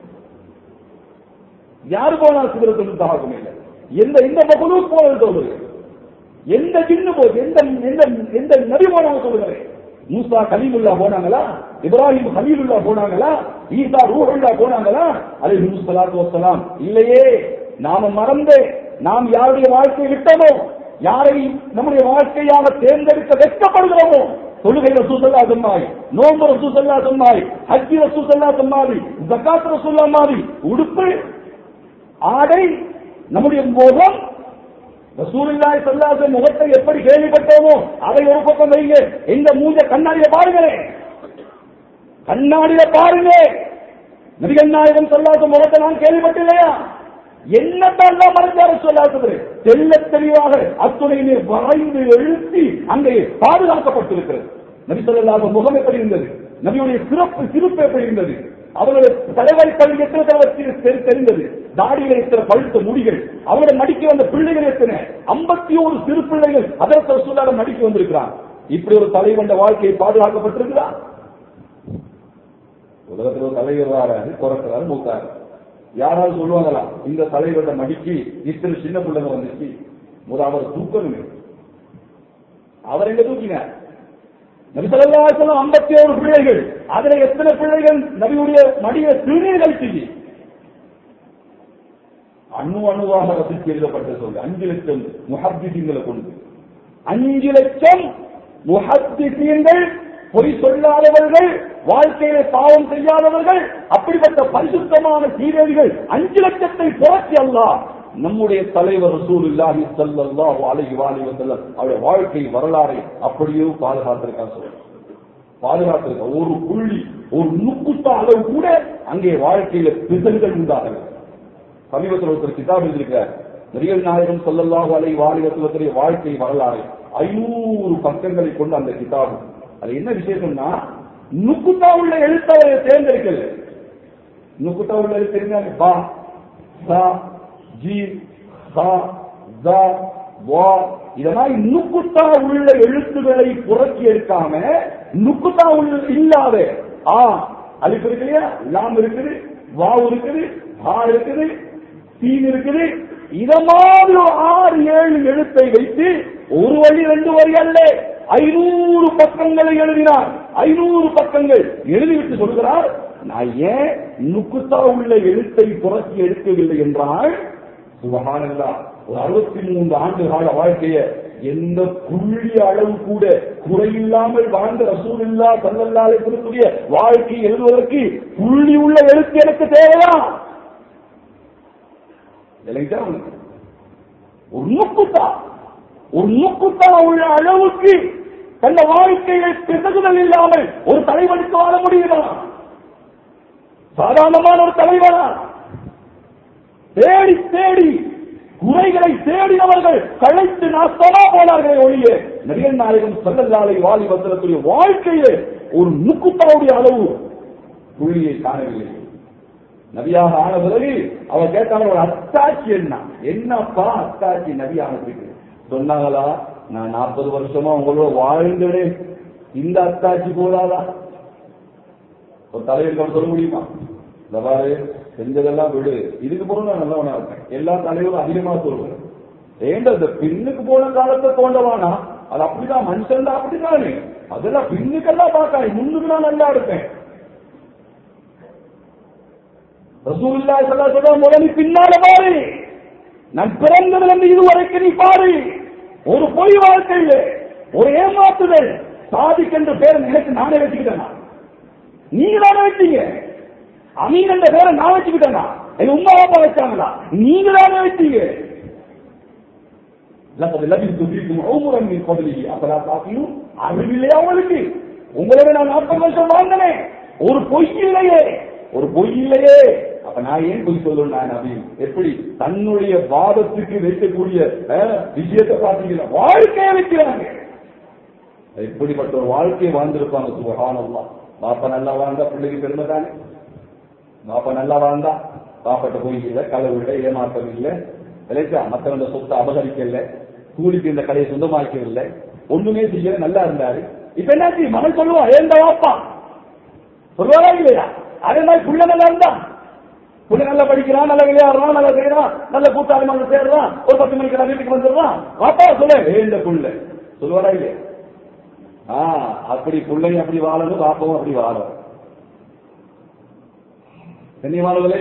யாரு போனா சிதறத்து தாகம் இல்லை எந்த எந்த மகளும் போனது சொல்லுங்க எந்த ஜின்னு போச்சு எந்த எந்த எந்த நபி போனாங்க சொல்லுங்க மூசா கலீமுல்லா போனாங்களா இப்ராஹிம் ஹலீலுல்லா போனாங்களா ஈசா ரூஹுல்லா போனாங்களா அலைஹி ஸலாத்து வஸ்ஸலாம் இல்லையே நாம மறந்து நாம் யாருடைய வாழ்க்கையை விட்டோமோ யாரை நம்முடைய வாழ்க்கையாக தேர்ந்தெடுக்க வெட்கப்படுகிறோமோ தொழுகை ரசூசல்லா சொன்னாய் நோம்பு ரசூசல்லா சொன்னாய் ஹஜ்ஜி ரசூசல்லா சொன்னாரி ஜக்காத் ரசூல்லா மாதிரி உடுப்பு ஆடை நம்முடைய முகம் ரசூலுல்லாஹி ஸல்லல்லாஹு அலைஹி முகத்தை எப்படி கேள்விப்பட்டோமோ அதை ஒரு பக்கம் வைங்க எங்க மூஞ்ச கண்ணாடிய பாருங்களேன் கண்ணாடியில பாருங்க நபிகள் நாயகம் சொல்லாத முகத்தை நான் கேள்விப்பட்டில்லையா என்னத்தான் மறைஞ்சாரு சொல்லாதது தெல்ல தெளிவாக அத்துணை நீர் வரைந்து எழுத்தி அங்கே பாதுகாக்கப்பட்டிருக்கிறது நபி சொல்லாத முகம் எப்படி இருந்தது நபியுடைய சிறப்பு சிறப்பு எப்படி இருந்தது அவருடைய தலைவரி கல்வி எத்தனை தடவை தெரி- தெரிந்தது தாடியில எத்தனை பழுத்த முடிகள் அவருடைய மடிக்கு வந்த பிள்ளைகள் எத்தனை ஐம்பத்தி ஒரு சிறு பிள்ளைகள் அதற்கு சொல்லாத மடிக்கு வந்திருக்கிறான் இப்படி ஒரு தலைவண்ட வாழ்க்கையை பாதுகாக்கப்பட்டிருக்கிறான் உலகத்துல ஒரு தலைவர் வராரு குறைக்கிறாரு மூக்காரு யாராவது சொல்லுவாங்களா இந்த தலைவரோட மடிக்கு இத்தனை சின்ன பிள்ளைங்க வந்துச்சு முதல் அவரை தூக்கணுமே அவர் எங்க தூக்கினார் நபிசல்லாசலம் ஐம்பத்தி ஏழு பிள்ளைகள் அதுல எத்தனை பிள்ளைகள் நபியுடைய மடிய திருநீர் கழிச்சு அணு அணுவாக ரசித்து எழுதப்பட்ட சொல்லு அஞ்சு லட்சம் முஹத்திசீன்களை கொண்டு அஞ்சு லட்சம் முஹத்திசீன்கள் பொய் சொல்லாதவர்கள் வாழ்க்கையில பாவம் செய்யாதவர்கள் அப்படிப்பட்ட பரிசுத்தமான சீரடிகள் அஞ்சு லட்சத்தை புரட்சி அல்லாஹ் நம்முடைய தலைவர் ரசூலுல்லாஹி ஸல்லல்லாஹு அலைஹி வஸல்லம் அவருடைய வாழ்க்கை வரலாறை அப்படியே பாதுகாத்திருக்கா சொல்ல பாதுகாத்திருக்க ஒரு புள்ளி ஒரு நுக்குத்தா அளவு கூட அங்கே வாழ்க்கையில பிசல்கள் உண்டாகல சமீபத்தில் ஒருத்தர் கிதாப் எழுதியிருக்கிறார் நபிகள் நாயகம் ஸல்லல்லாஹு அலைஹி வஸல்லத்துடைய வாழ்க்கை வரலாறு ஐநூறு பக்கங்களை கொண்ட அந்த கிதாபு அது என்ன விசேஷம்னா நுக்குத்தா உள்ள எழுத்தவரை தேர்ந்தெடுக்கல நுக்குத்தா உள்ள எழுத்து தெரிஞ்சாங்க பா சா ஜி சா ஜா வா இதெல்லாம் நுக்குத்தா உள்ள எழுத்துக்களை புரட்சி எடுக்காம நுக்குத்தா உள்ள இல்லாத ஆ அலிஃப் இருக்கு இல்லையா லாம் இருக்குது வாவ் இருக்குது ஹா இருக்குது சீன் இருக்குது இத மாதிரி ஒரு ஆறு ஏழு எழுத்தை வைத்து ஒரு வழி ரெண்டு வரி அல்ல ஐநூறு பக்கங்களை எழுதினார் ஐநூறு பக்கங்கள் எழுதிவிட்டு சொல்கிறார் நான் ஏன் நுக்குத்தா உள்ள எழுத்தை புரட்சி எடுக்கவில்லை என்றால் சுபகானல்லா ஒரு அறுபத்தி மூன்று ஆண்டு கால வாழ்க்கைய எந்த புள்ளி அளவு கூட குறையில்லாமல் வாழ்ந்த ரசூலில்லா சல்லல்லாலே கொடுக்கூடிய வாழ்க்கை எழுதுவதற்கு புள்ளி உள்ள எழுத்து எனக்கு தேவையா இல்லைங்களா உனக்கு? ஒரு நுக்குத்தா ஒரு நுக்குத்தா உள்ள அளவுக்கு தந்த வாழ்க்கையை பிசகுதல் இல்லாமல் ஒரு தலைவனுக்கு வாழ முடியுமா சாதாரணமான ஒரு தலைவனா தேடி தேடி குறைகளை தேடினவர்கள் களைத்து நாசமா போனார்களே ஒழிய நபிகள் நாயகம் சல்லல்லாலை வாலி வசனத்துடைய வாழ்க்கையிலே ஒரு நுக்குத்தாவுடைய அளவு புள்ளியை காணவில்லை நபியாக ஆன பிறகு அவர் கேட்டாங்க ஒரு அத்தாட்சி என்ன என்னப்பா அத்தாட்சி நபி ஆனதுக்கு சொன்னாங்களா நான் நாற்பது வருஷமா உங்களோட வாழ்ந்துடேன் இந்த அத்தாட்சி போதாதா ஒரு தலைவர் சொல்ல முடியுமா இந்த பாரு செஞ்சதெல்லாம் விடு இதுக்கு போற நான் நல்லவனா இருக்கேன் எல்லா தலைவரும் அதிகமா சொல்லுவேன் ஏண்ட இந்த பின்னுக்கு போன காலத்தை தோண்டவானா அது அப்படிதான் மனுஷன் தான் அப்படிதானே அதெல்லாம் பின்னுக்கெல்லாம் பார்க்காது முன்னுக்கு நான் நல்லா இருப்பேன் ரசூலுல்லா ஸல்லல்லாஹு அலைஹி வஸல்லம் முதல்ல பின்னால பாரு நான் பிறந்ததிலிருந்து இதுவரைக்கும் நீ பாரு ஒரு பொய் வாழ்க்கையில ஒரு ஏமாத்துதல் சாதிக்கென்ற பேரை நினைச்சு நானே வச்சுக்கிட்டேனா நீங்க தானே வச்சீங்க அமீன் என்ற பேரை நான் வச்சுக்கிட்டேனா எங்க உமா அப்பா வச்சாங்களா நீங்க தானே வச்சீங்க லaqad labistu fiikum umran min qablihi afala taqilun அறிவில்லையா உங்களுக்கு உங்களோட நான் நாற்பது வருஷம் வாழ்ந்தனே ஒரு பொய் இல்லையே ஒரு பொய் இல்லையே அப்ப நான் ஏன் பொய் சொல்லணும் நான் நபி எப்படி தன்னுடைய வாதத்துக்கு வைக்கக்கூடிய அஹ், விஷயத்தை பார்த்தீங்கன்னா வாழ்க்கையை வைக்கிறாங்க எப்படிப்பட்ட ஒரு வாழ்க்கையை வாழ்ந்திருப்பாங்க சுபஹானல்லாஹ் பாப்பா நல்லா வாழ்ந்தா பிள்ளைக்கு பெருமை தானே பாப்பா நல்லா வாழ்ந்தா பாப்பட்ட பொய் இல்லை களவு இல்லை ஏமாற்றம் இல்லை விளைச்சா மற்றவங்க சொத்தை அபகரிக்கல கூலிக்கு இந்த கடையை சொந்தமாக்கவில்லை ஒண்ணுமே செய்யல நல்லா இருந்தாரு இப்ப என்னாச்சு மகன் சொல்லுவான் ஏந்த வாப்பா சொல்லுவாரா இல்லையா அதே மாதிரி புள்ள நல்லா இருந்தா புள்ள நல்லா படிக்கிறான் நல்லா விளையாடுறான் நல்லா செய்யறான் நல்ல கூட்டாளி மகன் சேர்றான் ஒரு பத்து மணிக்கு நான் வீட்டுக்கு வந்துடுறான் வாப்பா சொல்ல ஏந்த புள்ள சொல்லுவாரா இல்லையா ஆ அப்படி பிள்ளைங்க அப்படி வாழணும் பாப்பவும் அப்படி வாழணும் கண்ணியமானவர்களே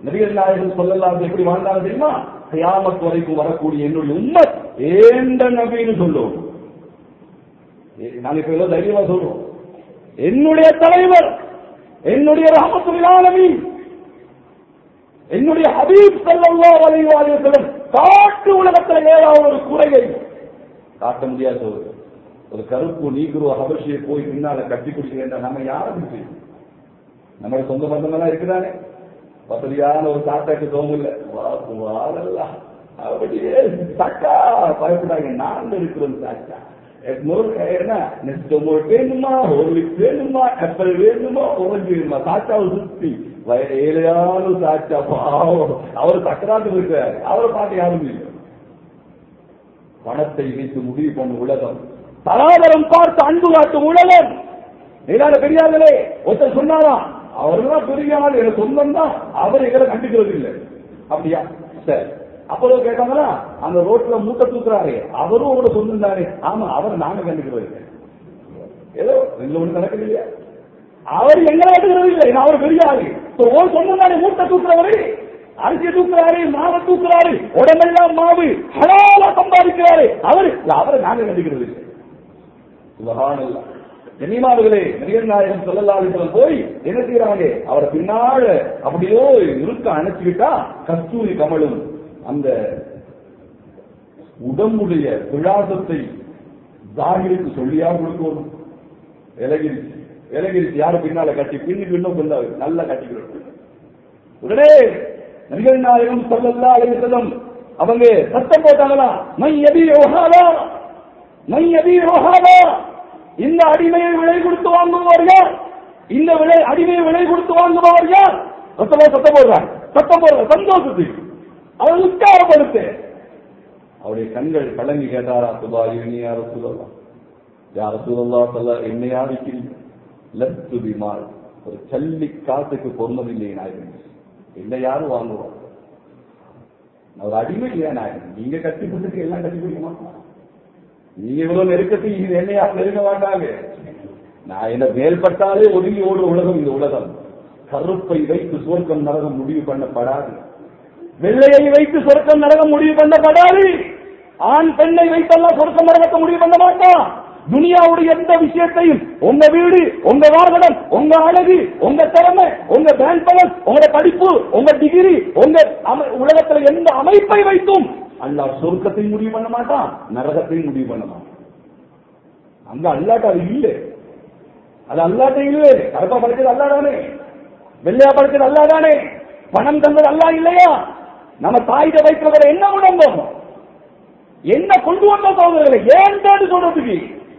நபிகள் நாயகம் சொல்லலாம் எப்படி வாழ்ந்தாங்க தெரியுமா கியாமத் வரைக்கும் வரக்கூடிய என்னுடைய உம்மத் ஏண்ட நபின்னு சொல்லுவோம் ஏ- நாங்க இப்ப எல்லாம் தைரியமா சொல்றோம் என்னுடைய தலைவர் என்னுடைய ரஹமத்துல்லாலமி என்னுடைய ஹபீப் ஸல்லல்லாஹு அலைஹி வஸல்லம் காட்டு உலகத்துல ஏதாவது ஒரு குறையை காட்ட முடியாது சொல்றது ஒரு கருப்பு நீக்குரு ஹபஷியை போய் பின்னால கட்டி பிடிக்கிறேன் நம்ம யாரும் செய்யும் நம்மளோட சொந்த பந்தமெல்லாம் இருக்குதானே வசதியான ஒரு தாத்தாக்கு தோமில்ல வாழல்ல அப்படியே சக்கா பயப்படாங்க நான் இருக்கிறோம் சாக்கா முருக என்ன நெஸ்ட் மோல் வேணுமா ஹோர்லிக்ஸ் வேணுமா கப்பல் வேணுமா ஓரஞ்சு வேணுமா சாச்சாவை சுத்தி வய- ஏழையான சாச்சா பாவம் அவர் சக்கராத்து இருக்காரு அவரை பார்த்து யாரும் இல்லை பணத்தை வைத்து முடிவு பண்ணும் உலகம் தராதரம் பார்த்து அன்பு காட்டும் உலகம் மேலான பெரியார்களே ஒருத்தர் சொன்னாரா அவர்தான் பெரிய ஆள் எனக்கு சொந்தம் தான் அவர் எங்களை கண்டுக்கிறது இல்லை அப்படியா சரி அப்போ கேட்டாங்களா அந்த ரோட்ல மூட்டை தூக்குறாரு அவரும் உங்களோட சொந்தம் தானே ஆமா அவர் நாங்க கண்டுக்கிறது இல்லை ஏதோ ரெண்டு ஒண்ணு நடக்குது இல்லையா அவர் எங்களை கண்டுக்கிறது இல்லை நான் அவர் பெரிய ஆளு இப்போ ஓர் சொந்தம் தானே மூட்டை தூக்குறவரு அரிசி தூக்குறாரு மாவை தூக்குறாரு உடம்பெல்லாம் மாவு ஹலாலா சம்பாதிக்கிறாரு அவரு இல்ல, அவரை நாங்க கண்டுக்கிறது இல்லை சுபஹானல்லாஹ். கண்ணியமானவர்களே நபிகள் நாயகம் சொல்லலாக போய் என்ன செய்யறாங்க அவரை பின்னால அப்படியோ இருக்க அணைச்சுக்கிட்டா கஸ்தூரி கமலும் அந்த உடம்புடைய விழாசத்தை ஜாகிருக்கு சொல்லியா கொடுக்கணும் விலகிருச்சு விலகிருச்சு யாரு பின்னால கட்டி பின்னுக்கு இன்னும் கொண்டாரு நல்லா கட்டிக்கிறோம் உடனே நபிகள் நாயகம் சொல்லல்லா அலைவசலம் அவங்க சத்தம் போட்டாங்களா மை எதி ரோஹாலா மை எதி ரோஹாலா இந்த அடிமையை விலை கொடுத்து வாங்குபவர் யார் இந்த விலை அடிமையை விலை கொடுத்து வாங்குபவர் யார் சத்தமா சத்தம் போடுறாங்க சத்தம் போடுற சந்தோஷத்துக்கு அவர் உற்சாகப்படுத்து அவருடைய கண்கள் கலங்கி கேட்டாரா சுபா இனி யார சொல்லலாம் யார சொல்லலாம் சொல்ல என்னையா இருக்கிறீங்க லத்து பிமால் ஒரு சல்லி காசுக்கு பொறுமதில்லை நாயகன் என்ன யாரும் வாங்குவோம் ஒரு அடிமை இல்லையா நாயகன் நீங்க கட்டி கொடுத்துட்டு எல்லாம் கட்டி பிடிக்க மாட்டோம் நீங்க இவ்வளவு நெருக்கத்தை இது என்ன யாரும் நெருங்க மாட்டாங்க நான் என்ன மேல்பட்டாலே ஒதுங்கி ஓடு உலகம் இந்த உலகம் கருப்பை வைத்து சுவர்க்கம் நரகம் முடிவு பண்ணப்படாது வெள்ளையை வைத்து சொர்க்கம் நரகம் முடிவு பண்ணப்படாது ஆண் பெண்ணை வைத்தெல்லாம் சொர்க்கம் நரகத்தை முடிவு பண்ண மாட்டான் துனியாவுடைய எந்த விஷயத்தையும் உங்க வீடு உங்க வாகனம் உங்க அழகு உங்க திறமை உங்க பேங்க் பேலன்ஸ் உங்க படிப்பு உங்க டிகிரி உங்க அமை- உலகத்துல எந்த அமைப்பை வைத்தும் அல்லாஹ் சொர்க்கத்தையும் முடிவு பண்ண மாட்டான் நரகத்தையும் முடிவு பண்ண மாட்டான் அங்க அல்லாட்ட அது இல்லை அது அல்லாட்ட இல்லை கருப்பா படைச்சது அல்லாதானே வெள்ளையா படைச்சது அல்லாதானே பணம் தந்தது அல்லா இல்லையா நம்ம தாயிட வைக்கிறதுல என்ன உடம்பம் என்ன கொண்டு வந்த சோதனை ஏன் தான் சொல்றதுக்கு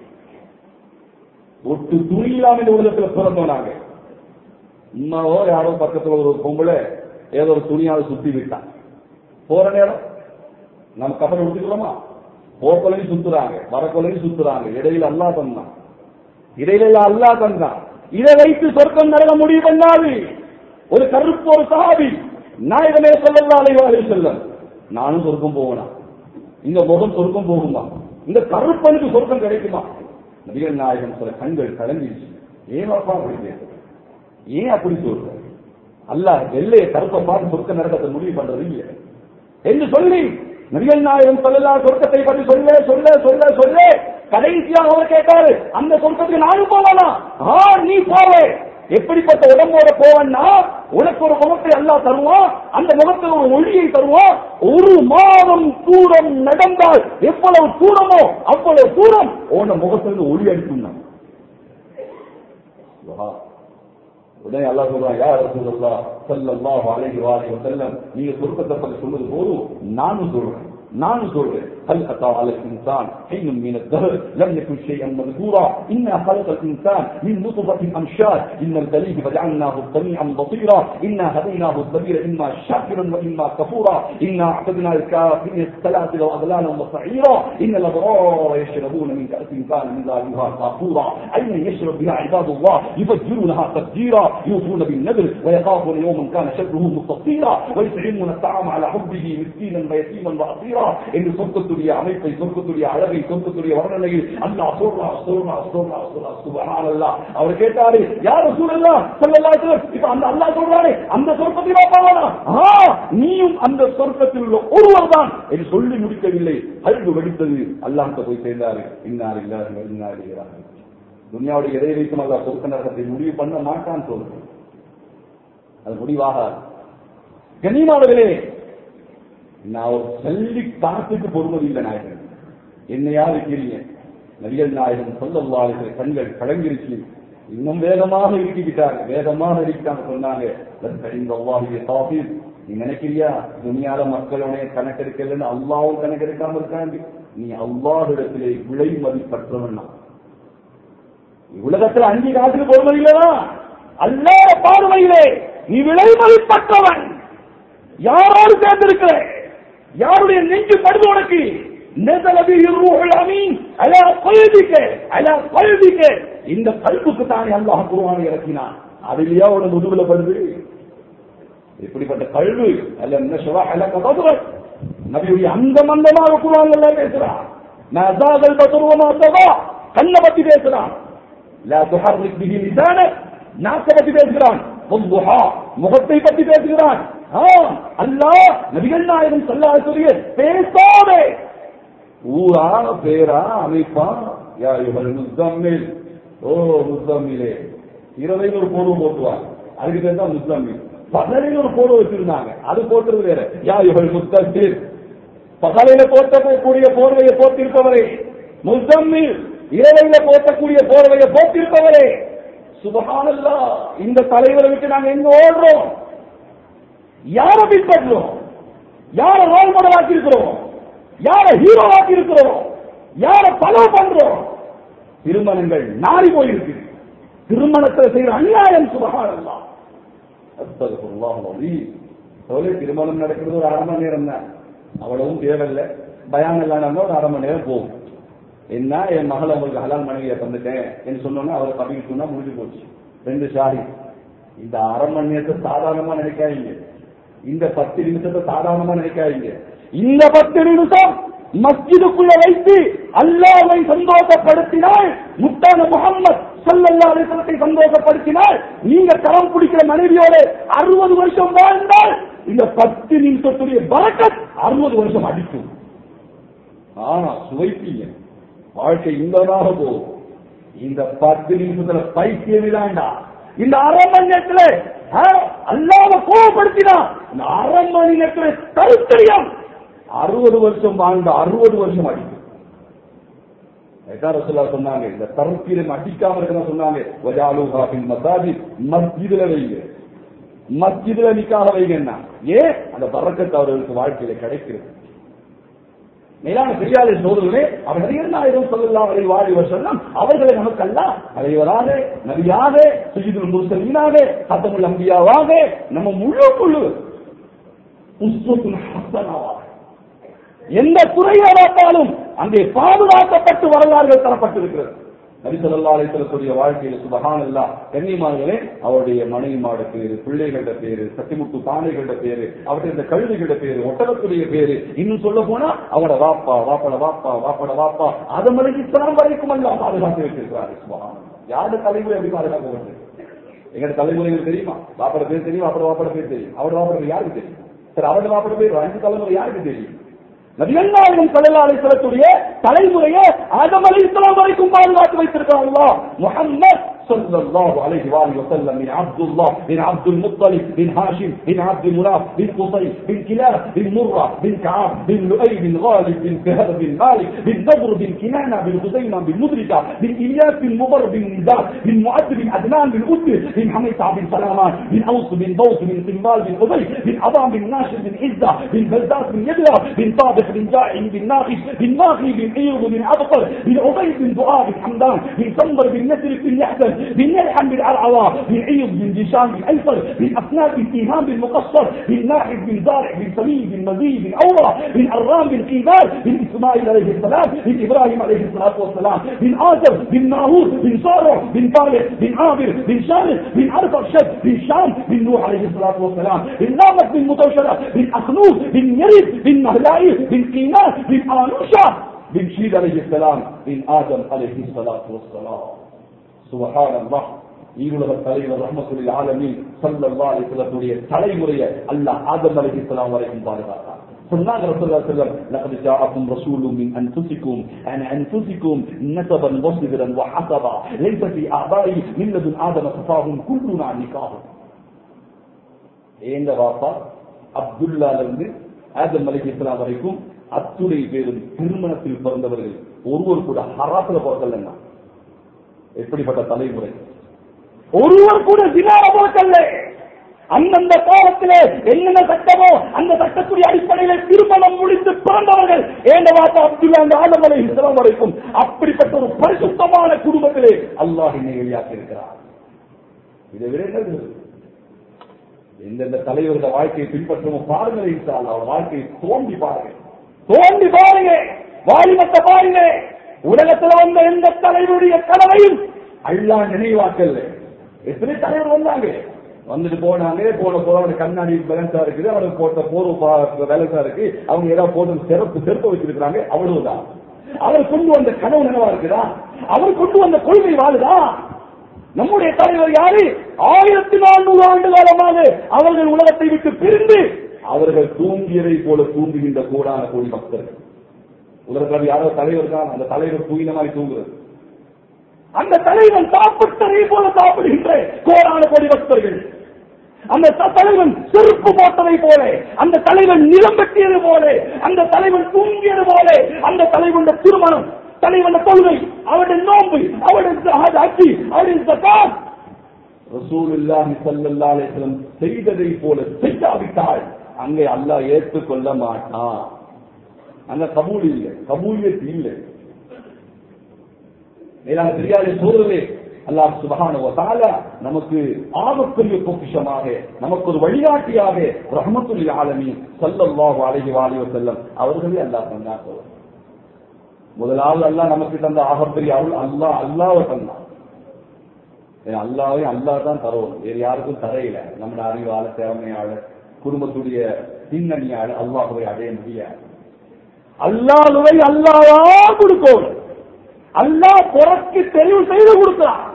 ஒட்டு துணி இல்லாம இந்த உலகத்துல பிறந்தோம் நாங்க உமாவோ யாரோ பக்கத்துல ஒரு பொம்பளை ஏதோ ஒரு துணியால சுத்தி விட்டான் போற நேரம் நம்ம கப்பல் விட்டுக்கிறோமா போக்கலையும் சுத்துறாங்க வரக்கொலையும் சுத்துறாங்க இடையில அல்லா தந்தான் இடையில எல்லாம் அல்லா தந்தான் இதை வைத்து சொர்க்கம் நரக முடிவு பண்ணாது ஒரு கருப்பு ஒரு சஹாபி நாயகமே சொல்லலாம் அலைவாரி செல்லம் நானும் சொர்க்கம் போவனா இந்த முகம் சொர்க்கம் போகுமா இந்த கருப்பனுக்கு சொர்க்கம் கிடைக்குமா நபிகள் நாயகம் சில கண்கள் கலங்கிடுச்சு ஏன் அப்பா அப்படி பேசுற ஏன் அப்படி சொல்ற அல்லாஹ் வெள்ளைய கருப்பை பார்த்து சொர்க்க நரகத்தை முடிவு பண்றது இல்லை என்று சொல்லி நபிகள் நாயகம் சொல்லலாம் சொர்க்கத்தை பற்றி சொல்ல சொல்ல சொல்ல சொல்ல கடைசியாக அவர் கேட்டாரு அந்த சொர்க்கத்துக்கு நானும் போவானா ஆ நீ போவே எப்படிப்பட்ட உடம்போட போவன்னா உனக்கு ஒரு முகத்தை அல்லாஹ் தருவான் அந்த முகத்தில் ஒரு ஒளியை தருவான் ஒரு மாதம் தூரம் நடந்தால் எவ்வளவு தூரமோ அவ்வளவு தூரம் உன முகத்திலிருந்து ஒளி அடிக்கும் நான் சுபஹான். உடனே அல்லாஹ் சொல்றான் யா ரசூலுல்லாஹ் ஸல்லல்லாஹு அலைஹி வஸல்லம் வஸல்லம் நீங்க சொர்க்கத்தை பத்தி சொன்னது போதும் நானும் சொல்றேன் நானும் சொல்றேன் هل أتى على الإنسان حين من الدهر لم يكن شيئا مذكورا إنا خلق الإنسان من نطفة أمشاج إن البليد فجعلناه سميعا بصيرا إنا هديناه السبيل إما شاكرا وإما كفورا إنا أعتدنا الكافرين السلاسل وأغلالا وسعيرا إن الأبرار يشربون من كأس كان من ذلكها كافورا أين يشرب بها عباد الله يفجرونها تفجيرا يوفون بالنذر ويخافون يوما كان شره مستطيرا ويطعمون الطعام على حبه مسكينا ويتيما وأسيرا என்று சொர்க்கத்துடைய அமைப்பை சொர்க்கத்துடைய அழகை சொர்க்கத்துடைய வர்ணனையில் அல்லாஹ் சொல்றா சொல்றா சொல்றா சொல்றா சுபஹானல்லாஹ் அவர் கேட்டாரு யார் ரசூலல்லாஹ் ஸல்லல்லாஹு அலைஹி வஸல்லம் இப்ப அந்த அல்லாஹ் சொல்றானே அந்த சொர்க்கத்தில் போவானா ஆ நீயும் அந்த சொர்க்கத்தில் உள்ள ஒருவர் தான் என்று சொல்லி முடிக்கவில்லை அழுது வெடித்தது அல்லாஹ் போய் சேர்ந்தாரு இன்னார் இல்லாத இன்னார் இல்லாத துனியாவுடைய எதை வைக்கும் அல்லாஹ் சொர்க்க நரகத்தை முடிவு பண்ண மாட்டான் சொல்றேன் அது முடிவாக கனிமானவர்களே நான் ஒரு சொல்லி காத்துக்கு பொறுமதி இல்லை நாயகன் என்னையா இருக்கிறீங்க நபிகள் நாயகன் சொல்லவாளுகிற கண்கள் கலங்கிருச்சு இன்னும் வேகமாக இருக்கிவிட்டாங்க வேகமாக இருக்கிட்டாங்க சொன்னாங்க இந்த அல்லாஹுடைய தாபீர் நீ நினைக்கிறியா துணியால மக்களுடைய கணக்கெடுக்கலன்னு அல்லாவும் கணக்கெடுக்காம இருக்காங்க நீ அல்லாஹிடத்திலே விலை மதிப்பற்றவன் உலகத்தில் அஞ்சு காசுக்கு பொறுமதி இல்லையா அல்லாத பார்வையிலே நீ விலை மதிப்பற்றவன் யாரோடு சேர்ந்திருக்கிற யாருடைய நெஞ்சு படுது உனக்கு நெதல பிஹி ரூஹுல் அமீன் அலா கல்பிக அலா கல்பிக இந்த கல்புக்கு தானே அல்லாஹ் குர்ஆனை இறக்கினான் அதிலேயே அவன முதுகுல படுது இப்படிப்பட்ட கல்வி அல்ல என்ன ஷரஹ லக பத்ரக் நபியுடைய அங்கம் அங்கமாக குர்ஆன் எல்லாம் பேசுறான் நான் ஜாகல் பத்ரு வமா தகா கண்ண பத்தி பேசுறான் லா துஹர்ரிக் பிஹி லிசானக் நாக்க பத்தி பேசுகிறான் والضحى முகத்தை பத்தி பேசுகிறான் அல்லாஹ் நபிகள் நாயகம் சொல்லாக்கூடிய பேசாதே ஊரா பேரா அமைப்பா யா இவள் முஸ்தம்மில் ஓ முஸ்தம்மிலே இரவையில் ஒரு போர்வை போட்டுவாங்க அதுக்கு பேர் தான் முஸ்தம்மில் பகலில் ஒரு போர்வை வச்சிருந்தாங்க அது போட்டுறது வேற யா இவள் முஸ்தம்மில் பகலில போட்டக்கூடிய போர்வையை போட்டிருப்பவரே முஸ்தம்மில் இரவையில போட்டக்கூடிய போர்வையை போட்டிருப்பவரே சுபகானல்லா இந்த தலைவரை விட்டு நாங்க எங்க ஓடுறோம் யார பின்பற்றோம் யார ரோல் மாடல் ஆக்கி இருக்கிறோம் யார ஹீரோ ஆக்கி இருக்கிறோம் யார பலவு பண்றோம் திருமணங்கள் நாரி போயிருக்கு திருமணத்தை செய்யற அநியாயம் சுபகானல்லா சொல்லி திருமணம் நடக்கிறது ஒரு அரை மணி நேரம் தான் அவ்வளவும் தேவையில்லை பயம் இல்லாம ஒரு அரை மணி நேரம் போகும் என்ன என் மகள் அவங்களுக்கு ஹலால் மனைவியை தந்துட்டேன் என்று சொன்னோன்னா அவர் கபில் சொன்னா முடிஞ்சு போச்சு ரெண்டு ஷாரி இந்த அரை மணி நேரத்தை சாதாரணமா நினைக்காதீங்க இந்த பத்து நிமிஷத்தை சாதாரணமா நினைக்காதீங்க இந்த பத்து நிமிஷம் மஸ்ஜிதுக்குள்ள வைத்து அல்லாவை சந்தோஷப்படுத்தினால் முத்தான முகம்மது சல்லல்லா அலிசலத்தை சந்தோஷப்படுத்தினால் நீங்க கரம் பிடிக்கிற மனைவியோட அறுபது வருஷம் வாழ்ந்தால் இந்த பத்து நிமிஷத்துடைய பறக்கத் அறுபது வருஷம் அடிக்கும் ஆனா சுவைப்பீங்க வாழ்க்கை இன்பதாக போகும் இந்த பத்து நிமிஷத்துல பைத்தியம் இல்லாண்டா இந்த அரை மணி நேரத்துல அல்லாத கோவப்படுத்தினா இந்த அரை மணி நேரத்துல கருத்தரியம் அறுபது வருஷம் வாழ்ந்த அறுபது வருஷம் அடிக்கும் ரசுல்லா சொன்னாங்க இந்த தருப்பீரம் அடிக்காம இருக்க சொன்னாங்க வஜாலுஹாபின் மசாஜி மஸ்ஜிதுல வைங்க மஸ்ஜிதுல நிக்காக வைங்கன்னா ஏன் அந்த பறக்கத்து அவர்களுக்கு வாழ்க்கையில கிடைக்கிறது மேலான பெரியாரை சோதர்களே அவர்கள் இரண்டாயிரம் சொல்லலாம் அவரை வாழி வருஷம் அவர்களை நமக்கல்ல தலைவராக நபியாக சுஜிதுல் முர்சலீனாக சத்தமுல் அம்பியாவாக நம்ம முழு முழு உஸ்வத்துல் ஹசனாவாக எந்த துறையை பார்த்தாலும் அங்கே பாதுகாக்கப்பட்டு வரலாறுகள் தரப்பட்டிருக்கிறது நபிசல்லா அலிசலத்துடைய வாழ்க்கையில சுபகானல்லா கன்னிமார்களே அவருடைய மனைவிமாட பேரு பிள்ளைகள பேரு சத்திமுத்து பானைகள பேரு அவருடைய இந்த கழுதைகள பேரு ஒட்டகத்துடைய பேரு இன்னும் சொல்ல போனா அவட வாப்பா வாப்பட வாப்பா வாப்பட வாப்பா அது மாதிரி இஸ்லாம் வரைக்கும் அல்ல பாதுகாத்து வச்சிருக்கிறாரு சுபகான யாரு தலைமுறை எப்படி பாதுகாக்கப்பட்டு எங்க தலைமுறைகள் தெரியுமா வாப்பட பேர் தெரியும் வாப்பட வாப்பட பேர் தெரியும் அவரோட வாப்பட பேர் யாருக்கு தெரியும் சரி அவரோட வாப்பட பேர் அஞ்சு தலைமுறை யாருக்கு தெரியும் நபியல்லாவின் கல்லலாலை செல்லக்கூடிய தலைமுறையை ஆதம் அலி இஸ்லாம் வரைக்கும் பாதுகாத்து வைத்திருக்கிறாங்களா முகம்மது صلى الله عليه وآله وسلم من عبد الله بن عبد المطلب بن هاشم بن عبد مناف بن قصي بن كلاب بن مرة بن كعاب بن لؤي بن غالب بن فهد بن مالك بن نضر بن كنانة بن خزيمة بن مدركة بن إلياس بن مضر بن نزار بن معد بن عدنان بن أسر بن حميصة بن سلامان بن أوس بن بوس بن قنبال بن أبي بن عظام بن ناشر بن عزة بن بلداس بن يدلع بن طابق بن جائع بن ناقش بن ناقي بن عيض بن عبقر بن عبيد بن دعاء بن حمدان بن سمبر بن نسر بن يحزن بن ملحم بن عرعوة بن عيب بن جيشان بن أيسر بن أفنان بن إيهام بن مقصر بن ناحب بن زارع بن سمي بن مزي بن أورة بن أرام بن قيبال بن إسماعيل عليه السلام بن إبراهيم عليه الصلاة والسلام بن آدم بن ناهور بن صالح بن طالب بن عامر بن شامل بن عرف الشد بن شام بن نوح عليه الصلاة والسلام بن لامك بن متوشرة بن أخنوف بن يرد بن مهلائي بن قيناس بن آنوشا بن شيد عليه السلام بن آدم عليه الصلاة والسلام سبحان الله ஈருலக தலைவர் ரஹமத்துல் ஆலமின் சல்லல்லாஹு அலைஹி வஸல்லமுடைய தலைமுறையை அல்லாஹ் ஆதம் அலைஹிஸ்ஸலாம் வரைக்கும் பாதுகாத்தார் சொன்னாங்க ரசூலுல்லாஹி ஸல்லல்லாஹு அலைஹி வஸல்லம் லقد جاءكم رسول من انفسكم عن انفسكم نسبا وصبرا وحسبا ليس في اعضائي من لدن ادم صفاهم كلنا عن نكاح ஏங்க வாப்பா அப்துல்லால இருந்து ஆதம் அலைஹிஸ்ஸலாம் வரைக்கும் அத்துணை பேரும் திருமணத்தில் பிறந்தவர்கள் ஒருவர் கூட ஹராத்துல பிறக்கலன்னா எப்படிப்பட்ட தலைமுறை ஒருவர் கூட தினார போக்கல்ல அந்தந்த காலத்திலே என்னென்ன சட்டமோ அந்த சட்டத்துடைய அடிப்படையில திருமணம் முடித்து பிறந்தவர்கள் ஏண்ட வார்த்தை அப்துல்லா அந்த ஆலமலை இஸ்லாம் வரைக்கும் அப்படிப்பட்ட ஒரு பரிசுத்தமான குடும்பத்திலே அல்லாஹ் என்னை வெளியாக்கி இருக்கிறார் இதை விட என்னது எந்தெந்த தலைவர்கள் வாழ்க்கையை பின்பற்றவும் பாருங்கள் இன்ஷால் அவர் வாழ்க்கையை தோண்டி பாருங்க தோண்டி பாருங்க வாலிபத்தை பாருங்க உலகத்துல வந்த எந்த தலைவருடைய கனவையும் அல்லா நினைவாக்கல்ல எத்தனை தலைவர் வந்தாங்க வந்துட்டு போனாங்க போன போற கண்ணாடி பேலன்ஸா இருக்குது அவனுக்கு போட்ட போர்வு பேலன்ஸா இருக்கு அவங்க ஏதாவது போட்டு சிறப்பு செருப்பு வச்சிருக்காங்க அவ்வளவுதான் அவர் கொண்டு வந்த கனவு நினைவா இருக்குதா அவர் கொண்டு வந்த கொள்கை வாழுதா நம்முடைய தலைவர் யாரு ஆயிரத்தி நானூறு ஆண்டு காலமாக அவர்கள் உலகத்தை விட்டு பிரிந்து அவர்கள் தூங்கியதை போல தூங்குகின்ற கோடான கோடி பக்தர்கள் உலகத்தில் யாரோ தலைவர் தான் அந்த தலைவர் தூயினமாய் தூங்குறது அந்த தலைவன் சாப்பிட்டதை போல சாப்பிடுகின்ற கோடான கோடி பக்தர்கள் அந்த த- தலைவன் செருப்பு போட்டதை போல அந்த தலைவன் நிலம் வெட்டியது போல அந்த தலைவன் தூங்கியது போல அந்த தலைவன் திருமணம் தலைவன் தொழுகை அவருடைய நோன்பு அவருடைய ஜஹாத் ஹஜ்ஜி அவருடைய ஜகாத் ரசூலுல்லாஹி ஸல்லல்லாஹு அலைஹி வஸல்லம் செய்ததை போல செய்யாவிட்டால் அங்கே அல்லாஹ் ஏற்றுக்கொள்ள மாட்டான் அங்க கபூல் இல்லை கபூலியத் இல்லை மேலான தெரியாத சோதரே அல்லாஹ் சுபஹானஹு வ தஆலா நமக்கு ஆகப்பெரிய பொக்கிஷமாக நமக்கு ஒரு வழிகாட்டியாக ரஹ்மத்துல் ஆலமீன் ஸல்லல்லாஹு அலைஹி வஆலிஹி வஸல்லம் அவர்களே அல்லாஹ் தந்தார் முதலாவது அல்லாஹ் நமக்கு தந்த ஆகப்பெரிய அருள் அல்லாஹ் அல்லாஹ்வை தந்தான் ஏன் அல்லாவே அல்லாஹ் தான் தருவோம் வேறு யாருக்கும் தரையில நம்முடைய அறிவால திறமையால குடும்பத்துடைய பின்னணியால அல்லாஹுவை அடைய முடியாது அல்லாஹுவை அல்லாவா கொடுக்கும் அல்லாஹ் புறக்கு தெரிவு செய்து கொடுக்கிறான்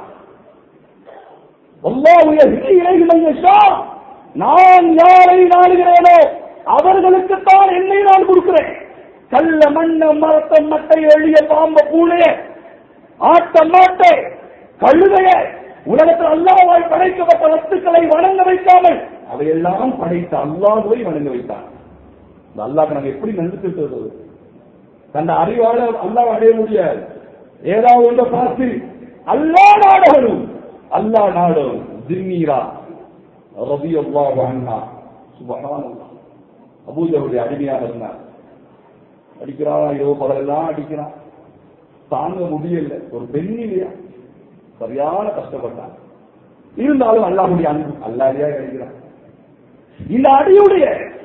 அல்லாஹ் இலைஹி மன் யஷா நான் யாரை நாடுகிறேனோ அவர்களுக்குத்தான் என்னை நான் கொடுக்கிறேன் கல்ல மண்ண மரத்த மட்டை எளிய பாம்ப பூனைய ஆட்ட மாட்டை கழுதைய உலகத்தில் அல்லாவாய் படைக்கப்பட்ட வஸ்துக்களை வணங்க வைக்காமல் அவையெல்லாம் படைத்த அல்லாஹுவை வணங்க வைத்தான் இந்த அல்லாஹ் நாங்க எப்படி நன்றி செலுத்துவது தன் அறிவால அல்லாஹ் அடைய முடியாது ஏதாவது ஒன்றை பார்த்து அல்லா நாடகனும் அல்லா நாடகம் ஜிம்மீரா ரபி அல்லாஹ் அண்ணா சுபஹானல்லாஹ் அபூஜருடைய அடிமையாக இருந்தார் அடிக்கிறான் ஐயோ பகலெல்லாம் அடிக்கிறான் தாங்க முடியல ஒரு பெண் இல்லையா சரியான கஷ்டப்பட்டான் இருந்தாலும் அல்லாஹுடைய அன்பு அல்லாதையா கிடைக்கிறான் இந்த அடியுடைய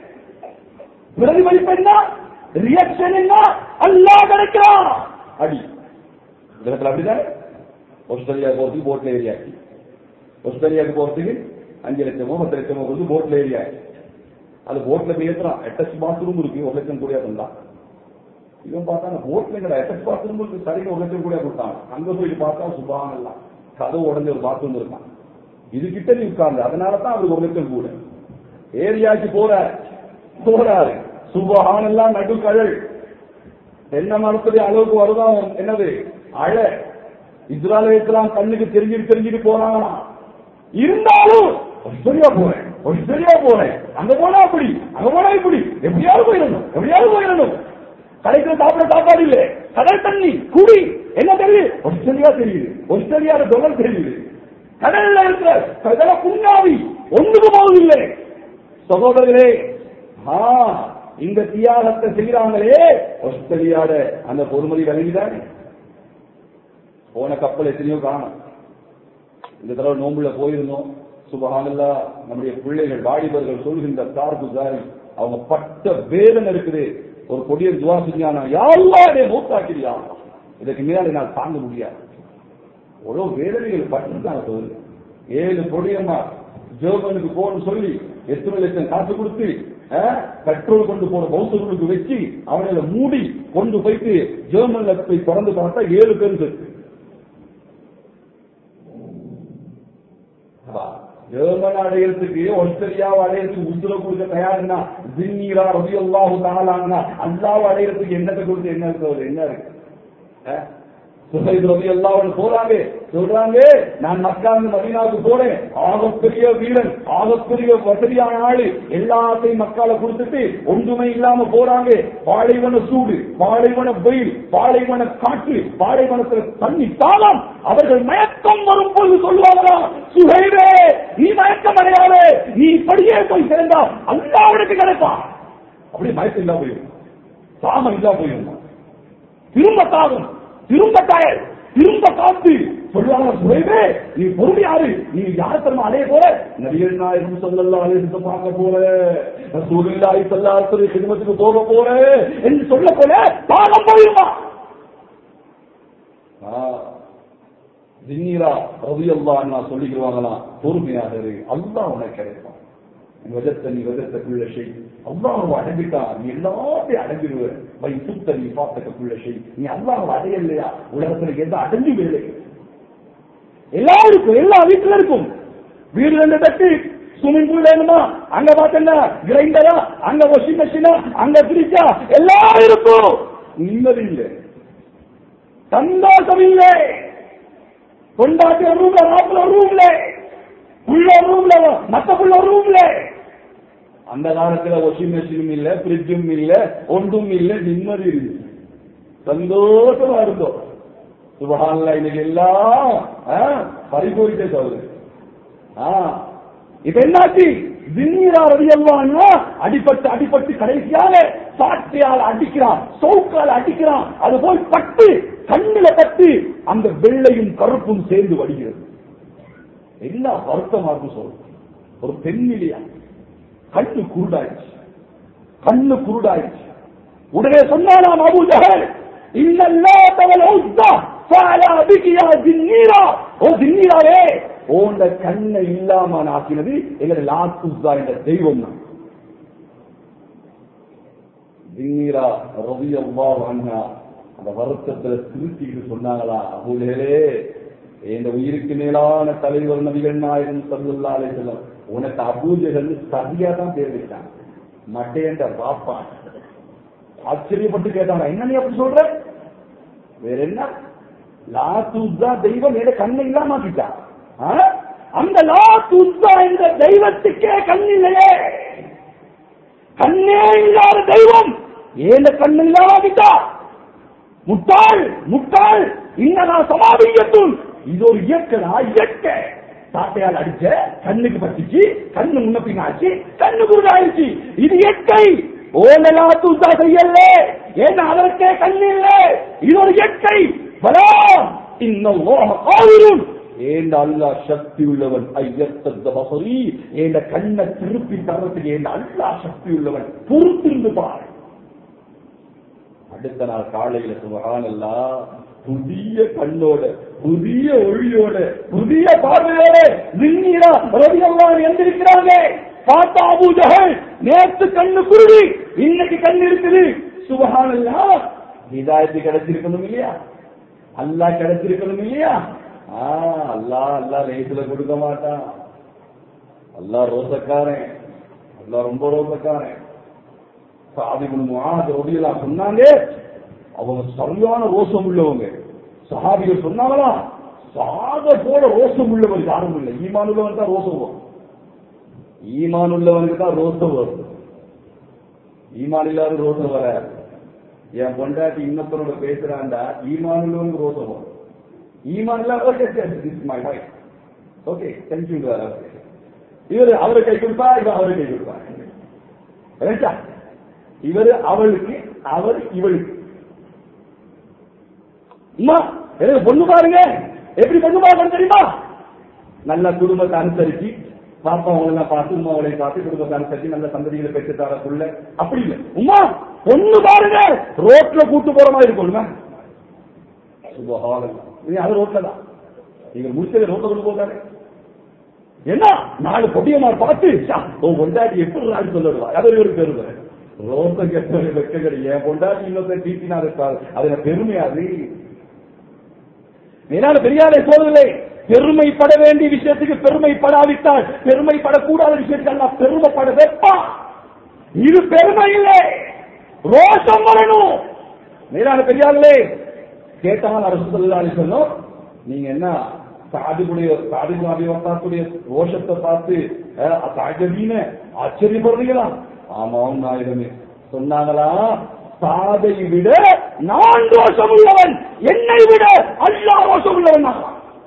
பிரதிபலிப்பு என்ன ரியாக்ஷன் என்ன அல்லாஹ் கிடைக்கிறான் அடி உலகத்தில் அப்படிதான் ஆஸ்திரேலியா போறதுக்கு போட்ல ஏரியாச்சு ஆஸ்திரேலியாவுக்கு போறதுக்கு அஞ்சு லட்சமோ பத்து லட்சமோ கொடுத்து போட்ல ஏரியாச்சு அது போட்ல போய் ஏத்துறான் அட்டாச் பாத்ரூம் இருக்கு ஒரு லட்சம் கூடியா தந்தான் இவன் பார்த்தா போட்ல எங்கடா அட்டாச் பாத்ரூம் இருக்கு சரிங்க ஒரு லட்சம் கூடியா கொடுத்தான் அங்க போயிட்டு பார்த்தா சுபான் எல்லாம் கதவு உடஞ்ச ஒரு பாத்ரூம் இருக்கான் இது கிட்ட நீ உட்கார்ந்து அதனால தான் அவருக்கு ஒரு லட்சம் கூட ஏரியாக்கு போற போறாரு சுபஹான் எல்லாம் நடுக்கழல் தென்னை மரத்துடைய அளவுக்கு வருதான் என்னது அழ இஸ்ராயல் இருக்கிறான் கண்ணுக்கு தெரிஞ்சுட்டு தெரிஞ்சுட்டு போறானா இருந்தாலும் சரியா போறேன் சரியா போறேன் அங்க போனா அப்படி அங்க போனா இப்படி எப்படியாவது போயிடணும் எப்படியாவது போயிடணும் கடைசியில் சாப்பிட சாப்பாடு இல்ல கடல் தண்ணி குடி என்ன தெரியுது சரியா தெரியுது ஒஸ்திரேலியாவோட டொலர் தெரியுது கடல்ல இருக்கிற இதெல்லாம் புண்ணாவி ஒன்றுக்கு போவதில்லை சகோதரர்களே ஆ இந்த தியாகத்தை செய்யறாங்களே ஆஸ்திரேலியாட அந்த பொறுமதி விளங்கிதானே போன கப்பல் எத்தனையோ காணும் இந்த தடவை நோம்புல போயிருந்தோம் சுபஹானல்லா நம்முடைய பிள்ளைகள் வாலிபர்கள் சொல்கின்ற தார்கு தாரி அவங்க பட்ட வேதனை இருக்குது ஒரு கொடிய துவா செஞ்சானா யாருடைய மூத்தாக்கிறியா இதுக்கு மேலே நான் தாங்க முடியாது எவ்வளவு வேதனைகள் பட்டுருக்காங்க சொல்லுங்க ஏழு பொடியம்மா ஜெர்மனுக்கு போகணும்னு சொல்லி எத்தனை லட்சம் காசு கொடுத்து அஹ், பெட்ரோல் கொண்டு போன பௌத்தர்களுக்கு வச்சு அவங்கள மூடி கொண்டு போயிட்டு ஜெர்மன்ல போய் திறந்து பார்த்தா ஏழு பேர் செத்து அப்பா, ஜெர்மன் அடையறதுக்கு ஆஸ்திரேலியாவை அடையறதுக்கு உசுர கொடுக்க தயாருன்னா ஜின்னீரா ரவி அல்லாஹு தாலான்னா அல்லாவை அடையறதுக்கு என்னத்தை கொடுத்து என்ன இருக்கு என்ன இருக்கு அஹ்? சுஹைப் ரவி அல்லாஹ் போறாங்க சொல்றாங்க நான் மக்காந்து மதீனாவுக்கு போறேன் ஆகப்பெரிய வீரன் ஆகப்பெரிய வசதியான ஆளு எல்லாத்தையும் மக்கால கொடுத்துட்டு ஒன்றுமே இல்லாம போறாங்க பாலைவன சூடு பாலைவன வெயில் பாலைவன காற்று பாலைவனத்துல தண்ணி தாளம் அவர்கள் மயக்கம் வரும்போது சொல்லுவாங்களா சுஹைரே நீ மயக்கம் அடையாதே நீ இப்படியே போய் சேர்ந்தா அல்லாவிடத்து கிடைப்பான் அப்படி மயக்கம் இல்லா போயிடும் சாமம் இல்லா போயிடும் திரும்ப தாகம் திரும்ப டயர் திரும்ப காத்து சொல்லுவாங்க சுரைவே நீ பொறுமையாரு நீ யார தரமா அலைய போற நபிகள் நாயகம் சொல்லலாம் அலைய பார்க்க போற சூழ்நிலை செல்லாத்தது சினிமத்துக்கு போக போற என்று சொல்ல போல தாகம் போயிருமா ஜின்னீரா ரவி அல்லா நான் சொல்லிக்கிறாங்களா பொறுமையாக இரு அல்லாஹ் உனக்கு கிடைப்பான் வஜத்த நீ வஜத்த குள்ள ஷெய் அல்லாஹ் அடங்கிட்டா நீ எல்லாத்தையும் அடங்கிடுவ வை சுத்த நீ பார்த்தக்க குள்ள ஷெய் நீ அல்லாஹ் அடையலையா உலகத்துல எந்த அடைஞ்சு வேலை எல்லாருக்கும் எல்லா வீட்டுல இருக்கும் வீடு ரெண்டு தட்டு ஸ்விமிங் பூல் வேணுமா அங்க பார்த்தா கிரைண்டரா அங்க வாஷிங் மெஷினா அங்க ஃப்ரிட்ஜா எல்லாம் இருக்கும் நிம்மதி இல்லை சந்தோஷம் இல்லை கொண்டாட்டி ஒரு ரூம்ல மாப்பிள்ள ஒரு ரூம்ல உள்ள ஒரு ரூம்ல மத்த புள்ள ஒரு ரூம்ல அந்த காலத்துல வாஷிங் மெஷினும் இல்ல பிரிட்ஜும் இல்ல ஒன்றும் இல்ல நிம்மதி இருக்கு சந்தோஷமா இருந்தோம் சுபஹான்ல இன்னைக்கு எல்லாம் பறிபோயிட்டே சொல்லுது இப்ப என்னாச்சு ஜின்னீரா ரவியல்லான்னா அடிபட்டு அடிபட்டு கடைசியாக சாட்டையால் அடிக்கிறான் சவுக்கால் அடிக்கிறான் அது போய் பட்டு கண்ணுல பட்டு அந்த வெள்ளையும் கருப்பும் சேர்ந்து வடிகிறது என்ன வருத்தமா இருக்கும் சொல்லு ஒரு பெண் இல்லையா கண்ணு குருடாயிடுச்சு கண்ணு குருடாயிடுச்சு உடனே சொன்னாலாம் அபு ஜஹல் இன்னல்லா தவல் உஸ்தா ஃபஅலா பிகியா ஜின்னீரா ஓ ஜின்னீராவே ஓண்ட கண்ணை இல்லாம ஆக்கினது எங்களை லாத் உஸ்தா என்ற தெய்வம் தான் ஜின்னீரா ரலியல்லாஹு அன்ஹா அந்த வருத்தத்துல திருத்திட்டு சொன்னாங்களா அபூஜஹலே இந்த உயிருக்கு மேலான தலைவர் நபிகள் நாயகம் சல்லல்லா அலைஹிஸ்ஸலாம் உனக்கு அபூஜகல் சரியா தான் பேர் வச்சாங்க மட்டையன்ற பாப்பா ஆச்சரியப்பட்டு கேட்டாங்க என்ன நீ அப்படி சொல்ற வேற என்ன லாத்துஸ்தா தெய்வம் ஏத கண்ணை இல்லாம ஆக்கிட்டா ஆ? அந்த லாத்துஸ்தா என்ற தெய்வத்துக்கே கண் இல்லையே கண்ணே இல்லாத தெய்வம் ஏந்த கண்ணு இல்லாம ஆக்கிட்டா முட்டாள் முட்டாள் இன்னதா சமாபியத்தும் இது ஒரு இயற்கடா இயற்கை சாட்டையால் அடிச்ச கண்ணுக்கு பட்டுச்சு கண்ணு முன்ன பின்னாச்சு கண்ணு குருடாயிருச்சு இது இயற்கை ஓலலா தூசா செய்யல ஏன்னா அதற்கே கண்ணு இல்ல இது ஒரு இயற்கை பலா இன்னும் ஆவிரும் ஏண்ட அல்லா சக்தி உள்ளவன் ஐயத்தந்த பசரி ஏண்ட கண்ணை திருப்பி தரத்துக்கு ஏண்ட அல்லா சக்தி உள்ளவன் பொறுத்திருந்து பாரு அடுத்த நாள் காலையில சுபகானல்லா புதிய கண்ணோட புதிய ஒளியோட புதிய பார்வையோட விண்ணீரா ரவியெல்லாம் எந்திருக்கிறாங்க பார்த்தா அபூ ஜஹல் நேத்து கண்ணு குருடி இன்னைக்கு கண் இருக்குது சுபகானல்லா ஹிதாயத்து கிடைச்சிருக்கணும் இல்லையா அல்லாஹ் கிடைச்சிருக்கணும் இல்லையா ஆ அல்லாஹ் அல்லாஹ் லேசுல கொடுக்க மாட்டான் அல்லாஹ் ரோசக்காரன் அல்லாஹ் ரொம்ப ரோசக்காரன் சாதிபுன் முஆத் ரலியல்லாஹு சொன்னாங்க அவங்க சரியான ரோசம் உள்ளவங்க சஹாபிகள் சொன்னாங்களா சாத போல ரோசம் உள்ளவர் யாரும் இல்லை ஈமான் உள்ளவன் தான் ரோசம் வரும் ஈமான் உள்ளவனுக்கு தான் ரோசம் வரும் ஈமான் இல்லாத ரோசம் வர என் பொண்டாட்டி இன்னொருத்தரோட பேசுறாண்டா ஈமான் உள்ளவனுக்கு ரோசம் வரும் ஈமான் இல்லாத ஓகே தேங்க்யூ இவர் அவரை கை கொடுப்பா இவர் அவரை கை கொடுப்பா ரைட்டா இவர் அவளுக்கு அவர் இவளுக்கு அம்மா எனக்கு பொண்ணு பாருங்க எப்படி பொண்ணு பார்க்கணும் தெரியுமா நல்ல குடும்பத்தை அனுசரிச்சு பாப்பா அவங்களெல்லாம் பார்த்து உமா அவளை பார்த்து குடும்பத்தை அனுசரிச்சு நல்ல சந்ததிகளை பெற்று தரக்குள்ள அப்படி இல்லை உமா பொண்ணு பாருங்க ரோட்ல கூட்டு போற மாதிரி இருக்கணுமா சுபஹானல்லாஹ். இது அது ரோட்ல தான் நீங்க முடிச்சது ரோட்ல கொண்டு போட்டாரு என்ன நாலு பொடியமார் பார்த்து ஷா, உன் பொண்டாட்டி எப்படி நாள் சொல்லிடுவா அது ஒரு பெருமை ரோட்ல கேட்ட வெக்க கிடையாது என் பொண்டாட்டி இன்னொருத்த டீட்டினா இருக்காது அது எனக்கு பெருமையாது மேலான பெரியாரை போவதில்லை பெருமைப்பட வேண்டிய விஷயத்துக்கு பெருமைப்படாவிட்டால் பெருமைப்படக்கூடாத விஷயத்துக்கு எல்லாம் பெருமைப்பட வைப்பா இது பெருமை இல்லை ரோஷம் வரணும் மேலான பெரியார்களே கேட்டால் அரசு தொழிலாளி சொன்னோம் நீங்க என்ன சாதிபுடைய சாதிபு அபிவத்தாக்குடைய ரோஷத்தை பார்த்து சாகதீன ஆச்சரியப்படுறீங்களா ஆமாம் நாயகமே சொன்னாங்களா சாதை விட நான் ரோஷம் உள்ளவன் என்னை விட அல்லா ரோஷம் உள்ளவன் நான்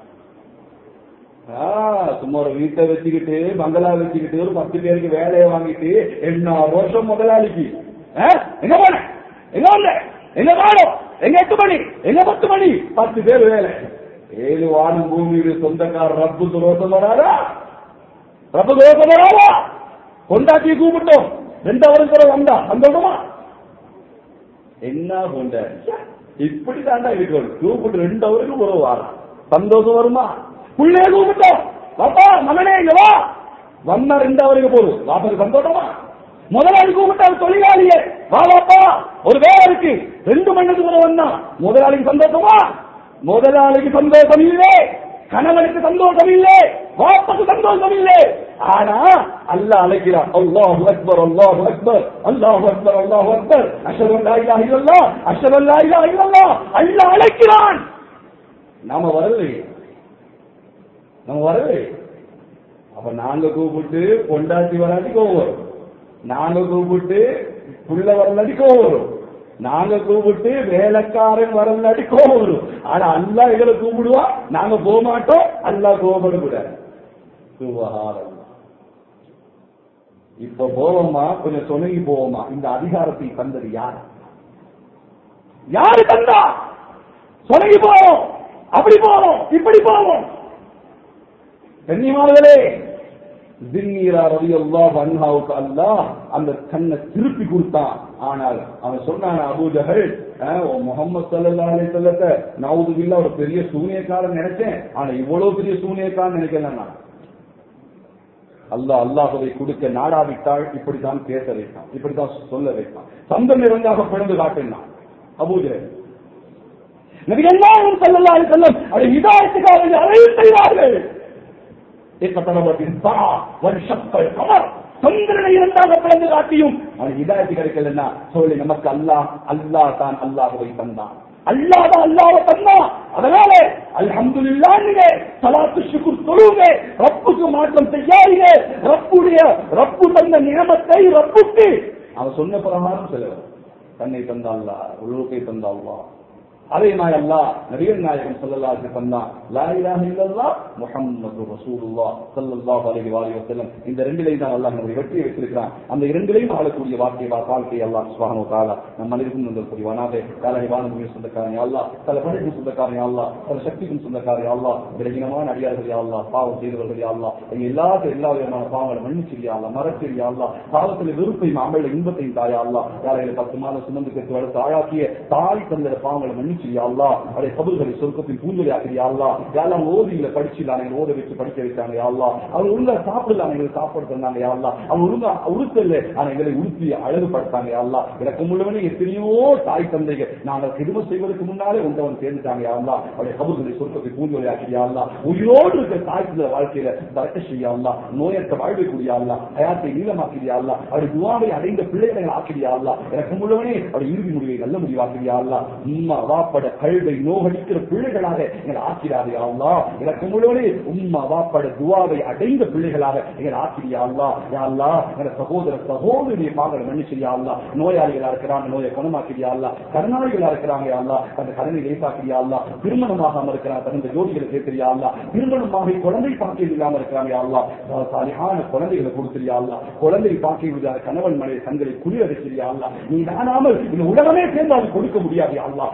ஆ, சும்மா ஒரு வீட்டை வச்சுக்கிட்டு பங்களா வச்சுக்கிட்டு ஒரு பத்து பேருக்கு வேலையை வாங்கிட்டு என்ன வருஷம் முதலாளிக்கு ஆ? எங்க போன எங்க வந்த எங்க காலம் எங்க எட்டு மணி எங்க பத்து மணி பத்து பேர் வேலை ஏழு வானம் பூமியில் சொந்தக்கார ரப்புக்கு ரோசம் வராதா ரப்புக்கு ரோசம் வராதா கொண்டாட்டி கூப்பிட்டோம் ரெண்டு வருஷம் வந்தா சந்தோஷமா என்ன கொண்டாடி இப்படி தாண்டா இருக்கணும் கூப்பிட்டு ரெண்டு அவருக்கு ஒரு வாரம் சந்தோஷம் வருமா புள்ளே கூப்பிட்டோம் பாப்பா மகனே இங்க வா வந்தா ரெண்டு அவருக்கு போதும் வாப்பது சந்தோஷமா முதலாளி கூப்பிட்டார் தொழிலாளியே வா வாப்பா ஒரு வேலை இருக்கு ரெண்டு மணிக்கு கூட வந்தா முதலாளிக்கு சந்தோஷமா முதலாளிக்கு சந்தோஷம் இல்லை கணவனுக்கு சந்தோஷம் இல்லை வாப்பக்கு சந்தோஷம் இல்லை ஆனா அல்லாஹ் அழைக்கிறான் அல்லாஹு அக்பர் அல்லாஹு அக்பர் அல்லாஹு அக்பர் அல்லாஹு அக்பர் அஷ்ஹது அல்லா இலாஹ இல்லல்லாஹ் அஷ்ஹது அல்லா இலாஹ இல்லல்லாஹ் அல்லாஹ் அழைக்கிறான் நாம வரலையே நம்ம வரவே அப்ப நாங்க கூப்பிட்டு பொண்டாட்டி வராட்டி கோவம் வரும் நாங்க கூப்பிட்டு புள்ள வரலாட்டி கோவம் வரும் நாங்க கூப்பிட்டு வேலைக்காரன் வரலாட்டி கோவம் வரும் ஆனா அல்லா எங்களை கூப்பிடுவா நாங்க போக மாட்டோம் அல்லா கோவப்படக்கூடாது சுபஹானல்லாஹ். இப்ப போவோமா கொஞ்சம் சொனங்கி போவோமா இந்த அதிகாரத்தை தந்தது யார் யாரு தந்தா சொனங்கி போவோம் அப்படி போவோம் இப்படி போவோம் கண்ணியமானவர்களே ஜின்னீரா ரலியல்லாஹு அன்ஹாவுக்கு அல்லாஹ் அந்த கண்ணை திருப்பி கொடுத்தான் ஆனால் அவன் சொன்னான் அபூஜஹல் முகமது ஸல்லல்லாஹு அலைஹி வஸல்லத்தை நவுது பில்லாஹ் ஒரு பெரிய சூனியக்காரன் நினைச்சேன் ஆனா இவ்வளவு பெரிய சூனியக்காரன் நினைக்கல நான் அல்லாஹ் அல்லாஹுவை கொடுக்க நாடாவிட்டால் இப்படித்தான் பேச வைத்தான் இப்படித்தான் சொல்ல வைத்தான் சந்தம் நிறைந்தாக பிறந்து காட்டினான் அபூஜஹல் நபிகள் நாயகம் ஸல்லல்லாஹு அலைஹி வஸல்லம் அதை ஹிதாயத்துக்காக அழைத்து செய்தார்கள் இக்கத்தனவத்தின் தா வருஷக்கள் கமர் சந்திரனை இரண்டாக பிளந்து காட்டியும் அவன் இதாயத்து கிடைக்கலன்னா சொல்லி நமக்கு அல்லாஹ் அல்லாஹ் தான் அல்லாஹுவை தந்தான் அல்லாஹ் தான் அல்லாஹ்வை தந்தான் அதனால அல்ஹம்துலில்லாஹ்ங்க ஸலாத்து ஷுக்ர் தொழுங்க ரப்புக்கு மாற்றம் செய்யாதீங்க ரப்புடைய ரப்பு தந்த நியமத்தை ரப்புக்கு அவன் சொன்ன பிரகாரம் செல்லுவார் தன்னை தந்த அல்லாஹ் உள்ளுக்கை தந்த அல்லாஹ் அதே மாதிரி அல்லாஹ் நபிகள் நாயகம் ஸல்லல்லாஹு அலைஹி வஸல்லம் லா இலாஹ இல்லல்லாஹ் முஹம்மது ரசூலுல்லாஹ் ஸல்லல்லாஹு அலைஹி வஸல்லம் இந்த ரெண்டிலையும் தான் அல்லாஹ் நம்முடைய வெற்றியை வச்சிருக்கிறான் அந்த இரண்டிலையும் ஆளக்கூடிய வாழ்க்கை வாழ்க்கை அல்லாஹ் சுப்ஹானஹு வ தஆலா நம்ம அனைவருக்கும் இந்த புரிவானாக காலை வானபூமி சொந்தக்காரன் யா அல்லாஹ் பல படைக்கும் சொந்தக்காரன் யா அல்லாஹ் பல சக்திக்கும் சொந்தக்காரன் யா அல்லாஹ் விலகினமான அடியார்கள் யா அல்லாஹ் பாவம் செய்தவர்கள் யா அல்லாஹ் எங்க எல்லா எல்லா விதமான பாவங்களை மன்னிச்சு யா அல்லாஹ் மறச்சு யா அல்லாஹ் பாவத்தில் வெறுப்பையும் அமல இன்பத்தையும் தாயா அல்லாஹ் யாரைகளை பத்து மாதம் சுமந்து கற்று வளர்த்து ஆளாக்கிய தாய் தந்த பாவங்களை மன்னிச்சு யா அல்லாஹ் அவருடைய கபர்களை சொர்க்கத்தின் பூஞ்சொலி ஆக்கிறியா அல்லா யாரெல்லாம் ஓதியில படிச்சுலாம் எங்களை ஓத வச்சு படிக்க வச்சாங்க யா அல்லாஹ் அவங்க ஒழுங்கா சாப்பிடலாம் எங்களுக்கு சாப்பாடு தந்தாங்க யா அல்லாஹ் அவங்க ஒழுங்கா உடுத்தல ஆனா எங்களை உடுத்தி அழகுபடுத்தாங்க யா அல்லாஹ் எனக்கு முழுவனே எத்தனையோ தாய் தந்தைகள் நாங்கள் கிரும செய்வதற்கு முன்னாலே உண்டவன் சேர்ந்துட்டாங்க யா அல்லாஹ் அவருடைய கபர்களை சொர்க்கத்தை பூஞ்சொலி ஆக்கிறியா அல்லாஹ் உயிரோடு இருக்கிற தாய் தந்தை வாழ்க்கையில பறக்க செய்யா அல்லாஹ் நோயற்ற வாழ்வைக்கூடிய அல்லாஹ் ஹயாத்தை நீளமாக்கிறியா அல்லாஹ் அவருடைய துவாவை அடைந்த பிள்ளைகளை ஆக்கிறியா அல்லாஹ் எனக்கு முழுவனே அவருடைய இறுதி முடிவை நல்ல முடிவாக்கிறியா அல்லாஹ் உம்மா வாப்பட கழுதை நோகடிக்கிற பிள்ளைகளாக எங்களை ஆக்கிறாரே அல்லா எனக்கு முழுவதே உம்மா வாப்பட துவாவை அடைந்த பிள்ளைகளாக எங்களை ஆக்கிரியா அல்லா யா அல்லா எங்க சகோதர சகோதரிய பாங்களை மன்னிச்சிரியா அல்லா நோயாளிகளா இருக்கிறாங்க நோயை குணமாக்கிறியா அல்லா கருணாளிகளா இருக்கிறாங்க யா அல்லா அந்த கடனை லேசாக்கிறியா அல்லா திருமணமாகாம இருக்கிறாங்க தகுந்த ஜோடிகளை சேர்க்கிறியா அல்லா திருமணமாக குழந்தை பாக்கியம் இல்லாம இருக்கிறாங்க யா அல்லா சாலியான குழந்தைகளை கொடுத்துறியா அல்லா குழந்தை பாக்கியம் இல்லாத கணவன் மனைவி தங்களை குளிரடிச்சிரியா அல்லா நீ நானாமல் இந்த உலகமே சேர்ந்து அது கொடுக்க முடியாது யா அல்லா உன்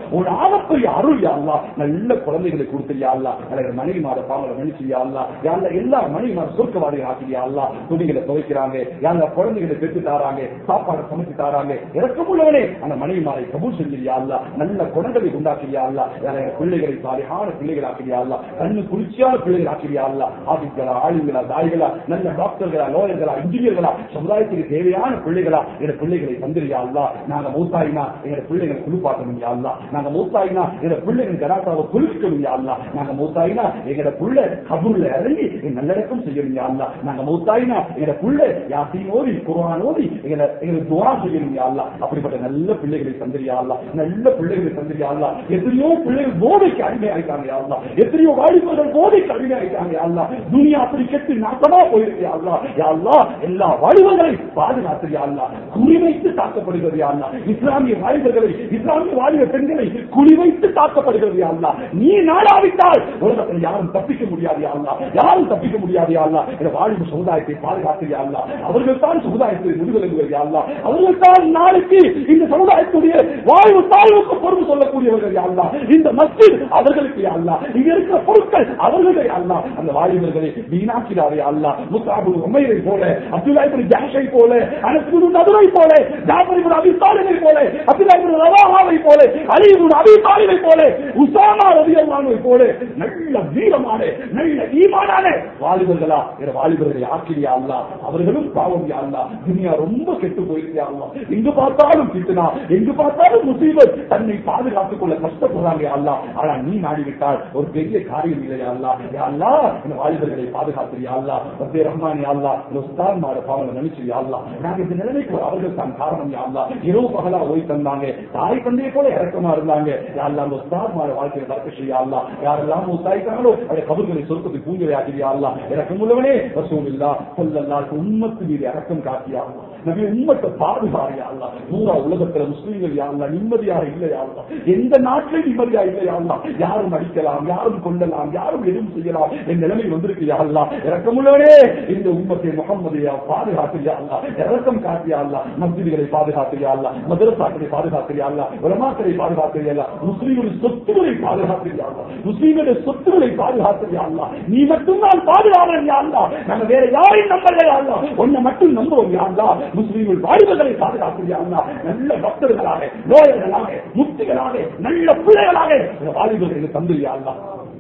ஆகப்பெரிய அருள் யா அல்லாஹ் நல்ல குழந்தைகளை கொடுத்தியா அல்லா எனக்கு மனைவி மாத பாவங்களை மன்னிச்சியா அல்லா யாழ்ல எல்லா மனைவி மாத சொர்க்கவாதிகள் ஆக்கியா அல்லா துணிகளை துவைக்கிறாங்க யாழ்ல குழந்தைகளை பெற்று தாராங்க சாப்பாடு சமைச்சு தாராங்க இறக்கமுள்ளவனே அந்த மனைவி மாதை கபூல் செஞ்சியா அல்லா நல்ல குணங்களை உண்டாக்கியா அல்லா யார பிள்ளைகளை சாலியான பிள்ளைகள் ஆக்கியா அல்லா கண்ணு குளிர்ச்சியான பிள்ளைகள் ஆக்கியா அல்லா ஆபிகளா ஆளுங்களா தாய்களா நல்ல டாக்டர்களா லோயர்களா இன்ஜினியர்களா சமுதாயத்துக்கு தேவையான பிள்ளைகளா எங்க பிள்ளைகளை தந்திரியா அல்லா நாங்க மூத்தாயினா எங்க பிள்ளைகளை குளிப்பாட்டணும் யா அல்லா நாங்க மூத்தாயினா எங்க பிள்ளைகள் கராட்டாவை குளிக்கணும் யா அல்லா நாங்க மூத்தாயினா எங்கட புள்ள கபூர்ல இறங்கி எங்க நல்லடக்கம் செய்யணும் யா அல்லா நாங்க மூத்தாயினா எங்கட புள்ள யாசீன் ஓதி குர்ஆன் ஓதி எங்களை எங்களுக்கு துவா செய்யணும் யா அல்லா அப்படிப்பட்ட நல்ல பிள்ளைகளை தந்திரியா அல்லா நல்ல பிள்ளைகளை தந்திரியா அல்லா எத்தனையோ பிள்ளைகள் போதைக்கு அடிமை ஆயிட்டாங்க யா அல்லா எத்தனையோ வாலிபர்கள் போதைக்கு அடிமை ஆயிட்டாங்க யா அல்லா துனியா அப்படி கெட்டு நாட்டமா போயிருக்கு யா அல்லா யா அல்லா எல்லா வாலிபர்களையும் பாதுகாத்து யா அல்லா குறிவைத்து தாக்கப்படுகிறது யா அல்லா இஸ்லாமிய வாலிபர்களை இஸ்லாமிய வாலிப பெண்களை குறிவைத்து தாக்கப்படுகிறது யா அல்லா நீ நாடாவிட்டால் உலகத்தில் யாரும் தப்பிக்க முடியாது யா அல்லா யாரும் தப்பிக்க முடியாது யா அல்லா இந்த வாலிப சமுதாயத்தை பாதுகாத்து யா அல்லா அவர்கள் தான் சமுதாயத்தை முதுகெலுங்குவது யா அல்லா அவர்கள் தான் நாளைக்கு இந்த சமுதாயத்துடைய வாழ்வு தாழ்வுக்கு பொறுப்பு சொல்லக்கூடியவர்கள் யா அல்லா இந்த மஸ்ஜித் அவர்களுக்கு யா அல்லா இங்க இருக்கிற பொருட்கள் அவர்களுடைய யா அல்லா அந்த வாலிபர்களை வீணாக்கிறாரே யா அல்லா முத்தாபு உமைரை போல அப்துல்லா இப்னு ஜாஷை போல அனஸ் இப்னு நதுரை போல ஜாஃபர் இப்னு அபி தாலிபை போல அப்துல்லா இப்னு ரவாஹாவை போல அலி இப்னு அபி தாலிபை போல உசாமா ரலியல்லாஹு போல நல்ல வீரமான நல்ல ஈமானான வாலிபர்களா என்ற வாலிபர்களை ஆக்கிரியா அல்லா அவர்களும் பாவம் யா அல்லா துனியா ரொம்ப கெட்டு போயிருக்கியா அல்லா எங்கு பார்த்தாலும் கிட்டுனா எங்கு பார்த்தாலும் முசீபத் தன்னை பாதுகாத்துக் கொள்ள கஷ்டப்படுறாங்க யா அல்லா ஆனா நீ நாடிவிட்டால் ஒரு பெரிய காரியம் இல்லையா அல்லா யா அல்லா இந்த வாலிபர்களை பாதுகாத்துறியா அல்லா ரப்பே ரஹ்மான் யா அல்லா இந்த உஸ்தான் மாற பாவங்களை நினைச்சு யா அல்லா நாங்க இந்த நிலைமைக்கு அவர்கள் தான் காரணம் யா அல்லா இரவு பகலா ஓய் தந்தாங்க தாய் தந்தையை போல இறக்கமா இருந்தாங்க யா அல்லா அந்த உஸ்தான் மாற வாழ்க்கையை பறக்க செய்யா அல்லா யாரெல்லாம் உத்தாயிட்டாங்களோ அதை கபர்களை சொர்க்கத்தை பூஞ்சலை ஆக்கிறியா அல்லா இறக்கம் உள்ளவனே ரசூல் இல்லா சொல்லல்லால் உம்மத்து மீது இறக்கம் காட்டியா அல்லா நபி உம்மத்தை பாதுகாரியா அல்லா பூரா உலகத்துல முஸ்லீம்கள் யா அல்லா நிம்மதியாக இல்லையா அல்லா எந்த நாட்டிலும் நிம்மதியா இல்லையா அல்லா யாரும் அடிக்கலாம் யாரும் கொல்லலாம் யாரும் எதுவும் செய்யலாம் என் நிலைமை வந்திருக்கு யா அல்லா இறக்கமுள்ளவனே இந்த உம்மத்தை முகம்மதியா பாதுகாத்தியா அல்லா இறக்கம் காட்டியா அல்லா மஸ்ஜிதுகளை பாதுகாத்தியா அல்லா மதரசாக்களை பாதுகாத்தியா அல்லா உலமாக்களை பாதுகாத்தியா அல்லா முஸ்லீம்களின் சொத்துக்களை பாதுகாத்தியா அல்லா முஸ்லீம்களுடைய சொத்துக்களை பாதுகாத்தியா அல்லா நீ மட்டும்தான் பாதுகாவலன் யா அல்லா நம்ம வேற யாரையும் நம்பலையா அல்லா உன்னை மட்டும் நம்புவோம் யா அல்லா முஸ்லீம்கள் வாலிபர்களை பாதுகாத்தியா அல்லா நல்ல பக்தர்களாக நோயர்களாக முக்திகளாக நல்ல பிள்ளைகளாக இந்த வாலிபர்களுக்கு தந்துரியா அல்லா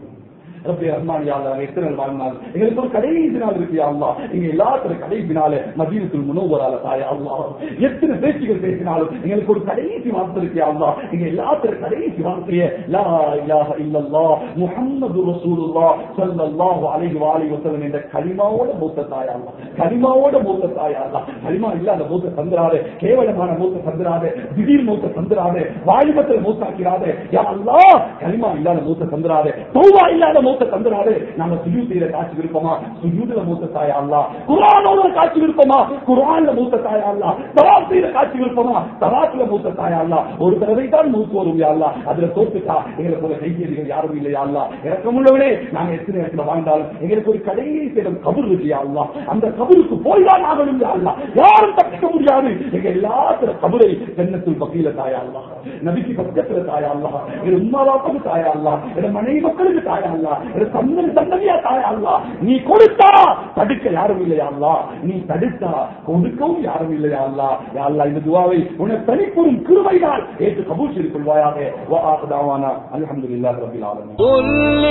ரப்பே ரஹ்மான் யா அல்லாஹ் எத்தனை நாள் வாழ்நாள் எங்களுக்கு ஒரு கடைசி நாள் இருக்கு யா அல்லாஹ் இங்க எல்லாத்துல கடைசினால மதீனத்துல் முனவரால தாயா அல்லாஹ் எத்தனை பேச்சுகள் பேசினாலும் எங்களுக்கு ஒரு கடைசி வார்த்தை இருக்கு யா அல்லாஹ் இங்க எல்லாத்துல கடைசி வார்த்தையே லா இலாஹ இல்லல்லாஹ் முஹம்மது ரசூலுல்லாஹ் ஸல்லல்லாஹு அலைஹி வஆலிஹி வஸல்லம் என்ற கலிமாவோட மூத்த தாயா அல்லாஹ் கலிமாவோட மூத்த தாயா அல்லாஹ் கலிமா இல்லாத மூத்த தந்திராதே கேவலமான மூத்த தந்திராதே திடீர் மூத்த தந்திராதே வாலிபத்தில் மூத்தாக்கிறாதே யா அல்லாஹ் கலிமா இல்லாத மூத்த தந்திராதே தௌபா இல்லாத மூத்த தந்திராதே நாங்க சுஜூத் செய்யற காட்சி விருப்பமா சுஜூதுல மூத்த தாயா அல்லா குர்ஆனோட காட்சி விருப்பமா குர்ஆன்ல மூத்த தாயா அல்லா தவாப் செய்யற காட்சி விருப்பமா தவாப்ல மூத்த தாயா அல்லா ஒரு தடவை தான் மூத்து வரும் யா அல்லா அதுல தோத்துட்டா எங்களை போல கைகேதிகள் யாரும் இல்லையா அல்லா இறக்கமுள்ளவனே நாங்க எத்தனை இடத்துல வாழ்ந்தாலும் எங்களுக்கு ஒரு கடைசி இடம் கபர் இருக்கு யா அல்லா அந்த கபருக்கு போய் தான் ஆகணும் யா அல்லா யாரும் தப்பிக்க முடியாது எங்க எல்லாத்துல கபரை ஜன்னத்துல் பக்கீல தாயா அல்லா நபிக்கு பக்கத்துல தாயா அல்லா எங்க உம்மா பாப்பாக்கு தாயா அல்லா எங்க மனைவி மக்களுக்கு தாயா அல்லா எங்க சந்ததி சந்ததியா தாயா அல்லா நீ கொடுத்தா தடுக்க யாரும் இல்லையா அல்லா நீ தடுத்தா கொடுக்கவும் யாரும் இல்லையா அல்லா யா அல்லா இந்த துவாவை உனக்கு தனிப்பெரும் கிருபைதான் ஏற்று கபூல் செய்து கொள்வாயாக வாஹதாவானா அல்ஹம்துலில்லாஹி ரப்பில் ஆலமீன் قل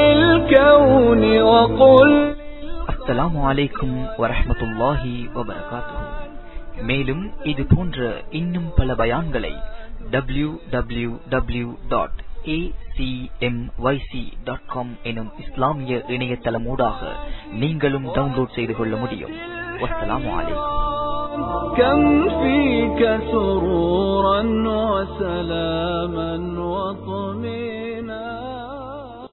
للكون وقل அஸ்ஸலாமு அலைக்கும் வரஹ்மத்துல்லாஹி வபரகாத்துஹு மேலும் இது போன்ற இன்னும் பல பயான்களை W W W dot dot com எனும் இஸ்லாமிய இணையதளமூடாக நீங்களும் டவுன்லோட் செய்து கொள்ள முடியும் வஸ்ஸலாமு அலைக்கும் كم فيك سرورا وسلاما وطمئنا